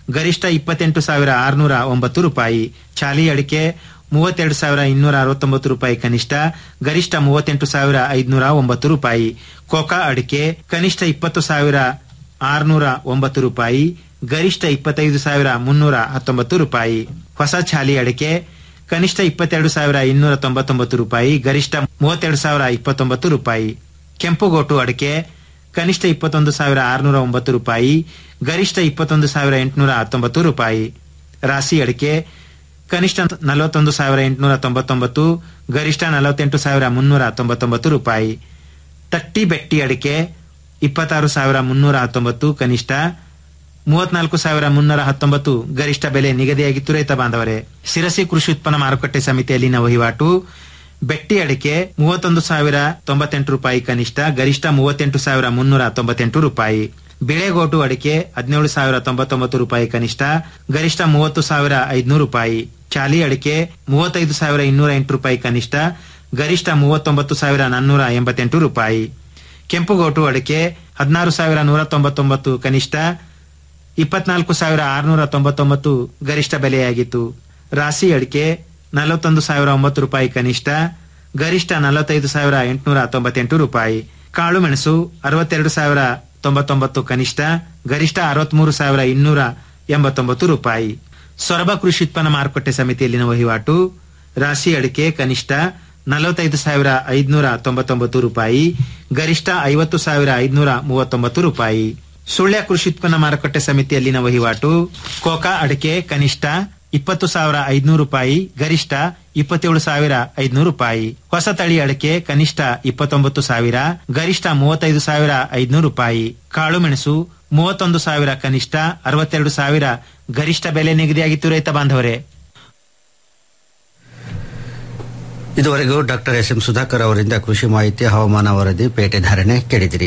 K: ಗರಿಷ್ಠ ಇಪ್ಪತ್ತೆಂಟು ಸಾವಿರ ಆರುನೂರ ಒಂಬತ್ತು ರೂಪಾಯಿ ಚಾಲಿ ಅಡಿಕೆ ಮೂವತ್ತೆರಡು ಸಾವಿರ ಇನ್ನೂರ ಅರವತ್ತೊಂಬತ್ತು ರೂಪಾಯಿ ಕನಿಷ್ಠ ಗರಿಷ್ಠ ಮೂವತ್ತೆಂಟು ಸಾವಿರ ಐದುನೂರ ಒಂಬತ್ತು ರೂಪಾಯಿ ಕೋಕಾ ಅಡಿಕೆ ಕನಿಷ್ಠ ಇಪ್ಪತ್ತು ಸಾವಿರ ಆರುನೂರ ಒಂಬತ್ತು ರೂಪಾಯಿ ಗರಿಷ್ಠ ಇಪ್ಪತ್ತೈದು ಸಾವಿರ ಮುನ್ನೂರ ಹತ್ತೊಂಬತ್ತು ರೂಪಾಯಿ ಹೊಸ ಛಾಲಿ ಅಡಿಕೆ ಕನಿಷ್ಠ ಇಪ್ಪತ್ತೆರಡು ಸಾವಿರ ಇನ್ನೂರ ತೊಂಬತ್ತೊಂಬತ್ತು ರೂಪಾಯಿ ಗರಿಷ್ಠ ಮೂವತ್ತೆರಡು ಸಾವಿರ ಇಪ್ಪತ್ತೊಂಬತ್ತು ರೂಪಾಯಿ ಕೆಂಪುಗೋಟು ಅಡಿಕೆ ಕನಿಷ್ಠ ಇಪ್ಪತ್ತೊಂದು ಸಾವಿರ ಆರುನೂರ ಒಂಬತ್ತು ರೂಪಾಯಿ ಗರಿಷ್ಠ ಇಪ್ಪತ್ತೊಂದು ಸಾವಿರ ಎಂಟುನೂರ ಹತ್ತೊಂಬತ್ತು ರೂಪಾಯಿ ರಾಶಿ ಅಡಿಕೆ ಕನಿಷ್ಠ ನಲವತ್ತೊಂದು ಸಾವಿರ ಎಂಟುನೂರ ತೊಂಬತ್ತೊಂಬತ್ತು ಗರಿಷ್ಠ ನಲವತ್ತೆಂಟು ಸಾವಿರ ಮುನ್ನೂರ ತೊಂಬತ್ತೊಂಬತ್ತು ರೂಪಾಯಿ ತಟ್ಟಿ ಬೆಟ್ಟಿ ಅಡಿಕೆ ಇಪ್ಪತ್ತಾರು ಸಾವಿರ ಮುನ್ನೂರ ಹತ್ತೊಂಬತ್ತು ಕನಿಷ್ಠ ಮೂವತ್ನಾಲ್ಕು ಸಾವಿರ ಮುನ್ನೂರ ಹತ್ತೊಂಬತ್ತು ಗರಿಷ್ಠ ಬೆಲೆ ನಿಗದಿಯಾಗಿತ್ತು ರೈತ ಬಾಂಧವರೇ ಶಿರಸಿ ಕೃಷಿ ಉತ್ಪನ್ನ ಮಾರುಕಟ್ಟೆ ಸಮಿತಿಯಲ್ಲಿನ ವಹಿವಾಟು ಬೆಟ್ಟಿ ಅಡಿಕೆ ಮೂವತ್ತೊಂದು ಸಾವಿರ ತೊಂಬತ್ತೆಂಟು ರೂಪಾಯಿ ಕನಿಷ್ಠ ಗರಿಷ್ಠ ಮೂವತ್ತೆಂಟು ಸಾವಿರ ಮುನ್ನೂರ ತೊಂಬತ್ತೆಂಟು ರೂಪಾಯಿ ಬಿಳೆಗೋಟು ಅಡಿಕೆ ಹದಿನೇಳು ಸಾವಿರ ತೊಂಬತ್ತೊಂಬತ್ತು ರೂಪಾಯಿ ಕನಿಷ್ಠ ಗರಿಷ್ಠ ಮೂವತ್ತು ಸಾವಿರ ಐದುನೂರು ರೂಪಾಯಿ ಚಾಲಿ ಅಡಿಕೆ ಮೂವತ್ತೈದು ಸಾವಿರ ಇನ್ನೂರ ಎಂಟು ರೂಪಾಯಿ ಕನಿಷ್ಠ ಗರಿಷ್ಠ ಮೂವತ್ತೊಂಬತ್ತು ಸಾವಿರ ನಾನ್ನೂರ ಎಂಬತ್ತೆಂಟು ರೂಪಾಯಿ ಕೆಂಪುಗೋಟು ಅಡಿಕೆ ಹದಿನಾರು ಸಾವಿರ ನೂರ ತೊಂಬತ್ತೊಂಬತ್ತು ಕನಿಷ್ಠ ಇಪ್ಪತ್ನಾಲ್ಕು ಸಾವಿರ ಆರುನೂರ ತೊಂಬತ್ತೊಂಬತ್ತು ಗರಿಷ್ಠ ಬೆಲೆಯಾಗಿತ್ತು ರಾಶಿ ಅಡಿಕೆ ನಲವತ್ತೊಂದು ಸಾವಿರ ಒಂಬತ್ತು ರೂಪಾಯಿ ಕನಿಷ್ಠ ಗರಿಷ್ಠ ನಲವತ್ತೈದು ಸಾವಿರ ಎಂಟುನೂರ ತೊಂಬತ್ತೆಂಟು ರೂಪಾಯಿ ಕಾಳು ಮೆಣಸು ಅರವತ್ತೆರಡು ಸಾವಿರ ತೊಂಬತ್ತೊಂಬತ್ತು ಕನಿಷ್ಠ ಗರಿಷ್ಠ ಅರವತ್ಮೂರು ಸಾವಿರ ಇನ್ನೂರ ಎಂಬತ್ತೊಂಬತ್ತು ರೂಪಾಯಿ ಸೊರಬ ಕೃಷಿ ಉತ್ಪನ್ನ ಮಾರುಕಟ್ಟೆ ಸಮಿತಿಯಲ್ಲಿನ ವಹಿವಾಟು ರಾಶಿ ಅಡಿಕೆ ಕನಿಷ್ಠ ನಲವತ್ತೈದು ಸಾವಿರ ಐದುನೂರ ತೊಂಬತ್ತೊಂಬತ್ತು ರೂಪಾಯಿ ಗರಿಷ್ಠ ಐವತ್ತು ಸಾವಿರ ಐದುನೂರ ಮೂವತ್ತೊಂಬತ್ತು ರೂಪಾಯಿ ಸುಳ್ಯ ಕೃಷಿ ಉತ್ಪನ್ನ ಮಾರುಕಟ್ಟೆ ಸಮಿತಿಯಲ್ಲಿನ ವಹಿವಾಟು ಕೋಕಾ ಅಡಿಕೆ ಕನಿಷ್ಠ ಇಪ್ಪತ್ತು ಸಾವಿರ ಐದುನೂರು ರೂಪಾಯಿ ಗರಿಷ್ಠ ಇಪ್ಪತ್ತೇಳು ಸಾವಿರ ಐದುನೂರು ರೂಪಾಯಿ ಹೊಸ ತಳಿ ಅಡಿಕೆ ಕನಿಷ್ಠ ಇಪ್ಪತ್ತೊಂಬತ್ತು ಸಾವಿರ ಗರಿಷ್ಠ ಮೂವತ್ತೈದು ಸಾವಿರ ಐದುನೂರು ರೂಪಾಯಿ ಕಾಳು ಮೆಣಸು ಮೂವತ್ತೊಂದು ಸಾವಿರ ಕನಿಷ್ಠ ಅರವತ್ತೆರಡು ಸಾವಿರ ಗರಿಷ್ಠ ಬೆಲೆ ನಿಗದಿಯಾಗಿತ್ತು ರೈತ ಬಾಂಧವರೇ
B: ಇದುವರೆಗೂ ಡಾಕ್ಟರ್ ಎಸ್ ಎಂ ಸುಧಾಕರ್ ಅವರಿಂದ ಕೃಷಿ ಮಾಹಿತಿ ಹವಾಮಾನ ವರದಿ ಪೇಟೆ ಧಾರಣೆ ಕೇಳಿದಿರಿ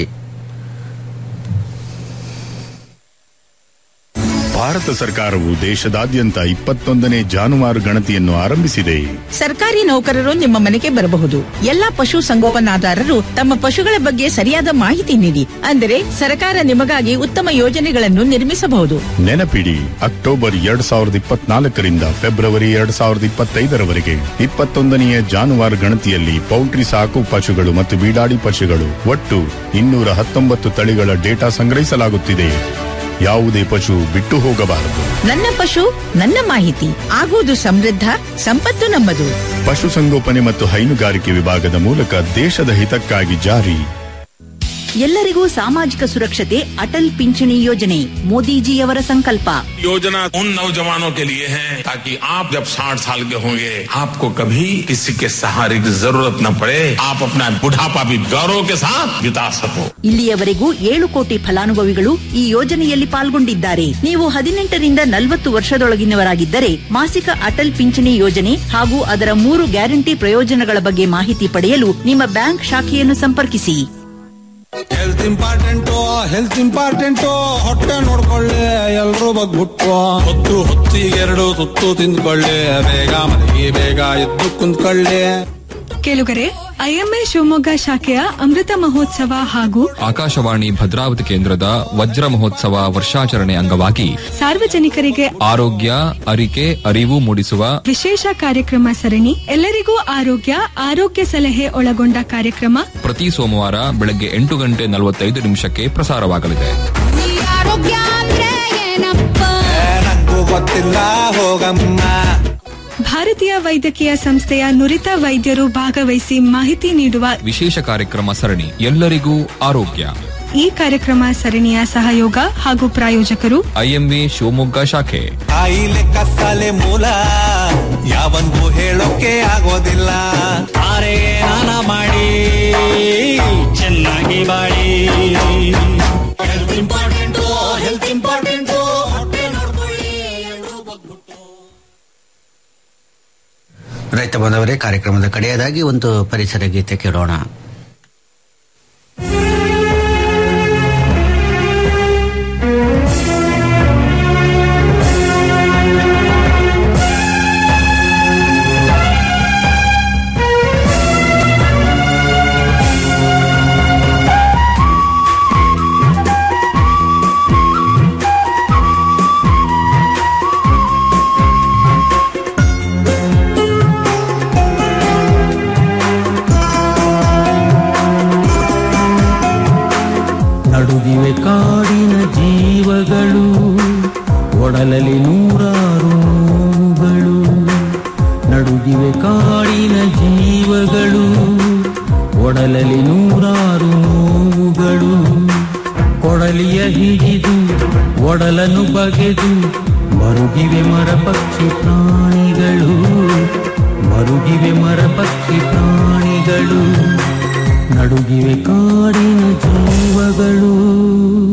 I: ಭಾರತ ಸರ್ಕಾರವು ದೇಶದಾದ್ಯಂತ ಇಪ್ಪತ್ತೊಂದನೇ ಜಾನುವಾರು ಗಣತಿಯನ್ನು ಆರಂಭಿಸಿದೆ
J: ಸರ್ಕಾರಿ ನೌಕರರು ನಿಮ್ಮ ಮನೆಗೆ ಬರಬಹುದು ಎಲ್ಲಾ ಪಶು ಸಂಗೋಪನಾದಾರರು ತಮ್ಮ ಪಶುಗಳ ಬಗ್ಗೆ ಸರಿಯಾದ ಮಾಹಿತಿ ನೀಡಿ ಅಂದರೆ ಸರ್ಕಾರ ನಿಮಗಾಗಿ ಉತ್ತಮ ಯೋಜನೆಗಳನ್ನು ನಿರ್ಮಿಸಬಹುದು
I: ನೆನಪಿಡಿ ಅಕ್ಟೋಬರ್ ಎರಡ್ ಸಾವಿರದ ಇಪ್ಪತ್ನಾಲ್ಕರಿಂದ ಫೆಬ್ರವರಿ ಎರಡ್ ಸಾವಿರದ ಇಪ್ಪತ್ತೈದರವರೆಗೆ ಇಪ್ಪತ್ತೊಂದನೆಯ ಜಾನುವಾರು ಗಣತಿಯಲ್ಲಿ ಪೌಲ್ಟ್ರಿ ಸಾಕು ಪಶುಗಳು ಮತ್ತು ಬೀಡಾಡಿ ಪಶುಗಳು ಒಟ್ಟು ಇನ್ನೂರ ಹತ್ತೊಂಬತ್ತು ತಳಿಗಳ ಡೇಟಾ ಸಂಗ್ರಹಿಸಲಾಗುತ್ತಿದೆ ಯಾವುದೇ ಪಶು ಬಿಟ್ಟು ಹೋಗಬಾರದು
J: ನನ್ನ ಪಶು ನನ್ನ ಮಾಹಿತಿ ಆಗುವುದು ಸಮೃದ್ಧ ಸಂಪತ್ತು ನಮ್ಮದು
I: ಪಶುಸಂಗೋಪನೆ ಮತ್ತು ಹೈನುಗಾರಿಕೆ ವಿಭಾಗದ ಮೂಲಕ ದೇಶದ ಹಿತಕ್ಕಾಗಿ ಜಾರಿ
H: ಎಲ್ಲರಿಗೂ ಸಾಮಾಜಿಕ ಸುರಕ್ಷತೆ ಅಟಲ್ ಪಿಂಚಣಿ ಯೋಜನೆ ಮೋದಿಜಿಯವರ ಸಂಕಲ್ಪ
L: योजना उन नौजवानों के लिए है ताकि आप जब 60 साल के होंगे आपको कभी किसी के सहारे की जरूरत न पड़े आप अपना बुढ़ापा भी गौरव के साथ बिता सको
H: ಇಲ್ಲಿಯವರೆಗೂ ಏಳು ಕೋಟಿ ಫಲಾನುಭವಿಗಳು ಈ ಯೋಜನೆಯಲ್ಲಿ ಪಾಲ್ಗೊಂಡಿದ್ದಾರೆ ನೀವು ಹದಿನೆಂಟರಿಂದ ನಲವತ್ತು ವರ್ಷದೊಳಗಿನವರಾಗಿದ್ದರೆ ಮಾಸಿಕ ಅಟಲ್ ಪಿಂಚಣಿ ಯೋಜನೆ ಹಾಗೂ ಅದರ ಮೂರು ಗ್ಯಾರಂಟಿ ಪ್ರಯೋಜನಗಳ ಬಗ್ಗೆ ಮಾಹಿತಿ ಪಡೆಯಲು ನಿಮ್ಮ ಬ್ಯಾಂಕ್ ಶಾಖೆಯನ್ನು ಸಂಪರ್ಕಿಸಿ
M: ಹೆಲ್ತ್ ಇಂಪಾರ್ಟೆಂಟು ಹೆಲ್ತ್ ಇಂಪಾರ್ಟೆಂಟು ಹೊಟ್ಟೆ ನೋಡ್ಕೊಳ್ಳಿ ಎಲ್ರೂ ಬಗ್ಬಿಟ್ಟು ಹೊತ್ತು ಹೊತ್ತಿಗೆ ಎರಡು ತುತ್ತು ತಿಂದ್ಕೊಳ್ಳಿ ಬೇಗ ಮನೆಗೆ ಬೇಗ ಎದ್ದು ಕುಂತ್ಕೊಳ್ಳಿ
N: ಕೇಳುಗರೆ ಐಎಂಎ ಶಿವಮೊಗ್ಗ ಶಾಖೆಯ ಅಮೃತ ಮಹೋತ್ಸವ ಹಾಗೂ
O: ಆಕಾಶವಾಣಿ ಭದ್ರಾವತಿ ಕೇಂದ್ರದ ವಜ್ರ ಮಹೋತ್ಸವ ವರ್ಷಾಚರಣೆ ಅಂಗವಾಗಿ
N: ಸಾರ್ವಜನಿಕರಿಗೆ
O: ಆರೋಗ್ಯ ಅರಿಕೆ ಅರಿವು ಮೂಡಿಸುವ
N: ವಿಶೇಷ ಕಾರ್ಯಕ್ರಮ ಸರಣಿ ಎಲ್ಲರಿಗೂ ಆರೋಗ್ಯ ಆರೋಗ್ಯ ಸಲಹೆ ಒಳಗೊಂಡ ಕಾರ್ಯಕ್ರಮ
O: ಪ್ರತಿ ಸೋಮವಾರ ಬೆಳಗ್ಗೆ ಎಂಟು ಗಂಟೆ ನಲವತ್ತೈದು ನಿಮಿಷಕ್ಕೆ ಪ್ರಸಾರವಾಗಲಿದೆ
C: ಆರೋಗ್ಯ ಅಂದ್ರೆ ಏನಪ್ಪ
M: ನಂಗೂ ಗೊತ್ತಿಲ್ಲ ಹೋಗಮ್ಮ
N: ಭಾರತೀಯ ವೈದ್ಯಕೀಯ ಸಂಸ್ಥೆಯ ನುರಿತ ವೈದ್ಯರು ಭಾಗವಹಿಸಿ ಮಾಹಿತಿ ನೀಡುವ
O: ವಿಶೇಷ ಕಾರ್ಯಕ್ರಮ ಸರಣಿ ಎಲ್ಲರಿಗೂ ಆರೋಗ್ಯ
N: ಈ ಕಾರ್ಯಕ್ರಮ ಸರಣಿಯ ಸಹಯೋಗ ಹಾಗೂ ಪ್ರಾಯೋಜಕರು
O: ಐಎಂವಿ ಶಿವಮೊಗ್ಗ ಶಾಖೆ
M: ಕಾಯಿಲೆ ಕಸಾಲೆ ಮೂಲ ಯಾವಂದು ಹೇಳೋಕೆ ಆಗೋದಿಲ್ಲ ಆರೆ ನಾನ ಮಾಡಿ ಚೆನ್ನಾಗಿ ಬಾಳಿ ಹೆಲ್ತ್ ಇಂಪಾರ್ಟೆಂಟು ಹೆಲ್ತ್ ಇಂಪಾರ್ಟೆಂಟು ಹೊಟ್ಟೆ ನೋಡ್ಕೊಳ್ಳಿ ಎಲ್ರೂ ಬಗ್ಬಿಟ್ಟು
B: ರೈತ ಬಾಂಧವರೇ ಕಾರ್ಯಕ್ರಮದ ಕಡೆಯದಾಗಿ ಒಂದು ಪರಿಸರ ಗೀತೆ ಕೇಳೋಣ
P: ಒಡಲಲ್ಲಿ ನೂರಾರು ನೋವುಗಳು ನಡುಗಿವೆ ಕಾಡಿನ ಜೀವಗಳು ಒಡಲಲ್ಲಿ ನೂರಾರು ನೋವುಗಳು ಕೊಡಲಿಯ ಹಿಡಿದು ಒಡಲನ್ನು ಬಗೆದು ಮರುಗಿವೆ ಮರ ಪಕ್ಷಿ ಪ್ರಾಣಿಗಳು ಮರುಗಿವೆ ಮರ ಪಕ್ಷಿ ಪ್ರಾಣಿಗಳು ನಡುಗಿವೆ ಕಾಡಿನ ಜೀವಗಳು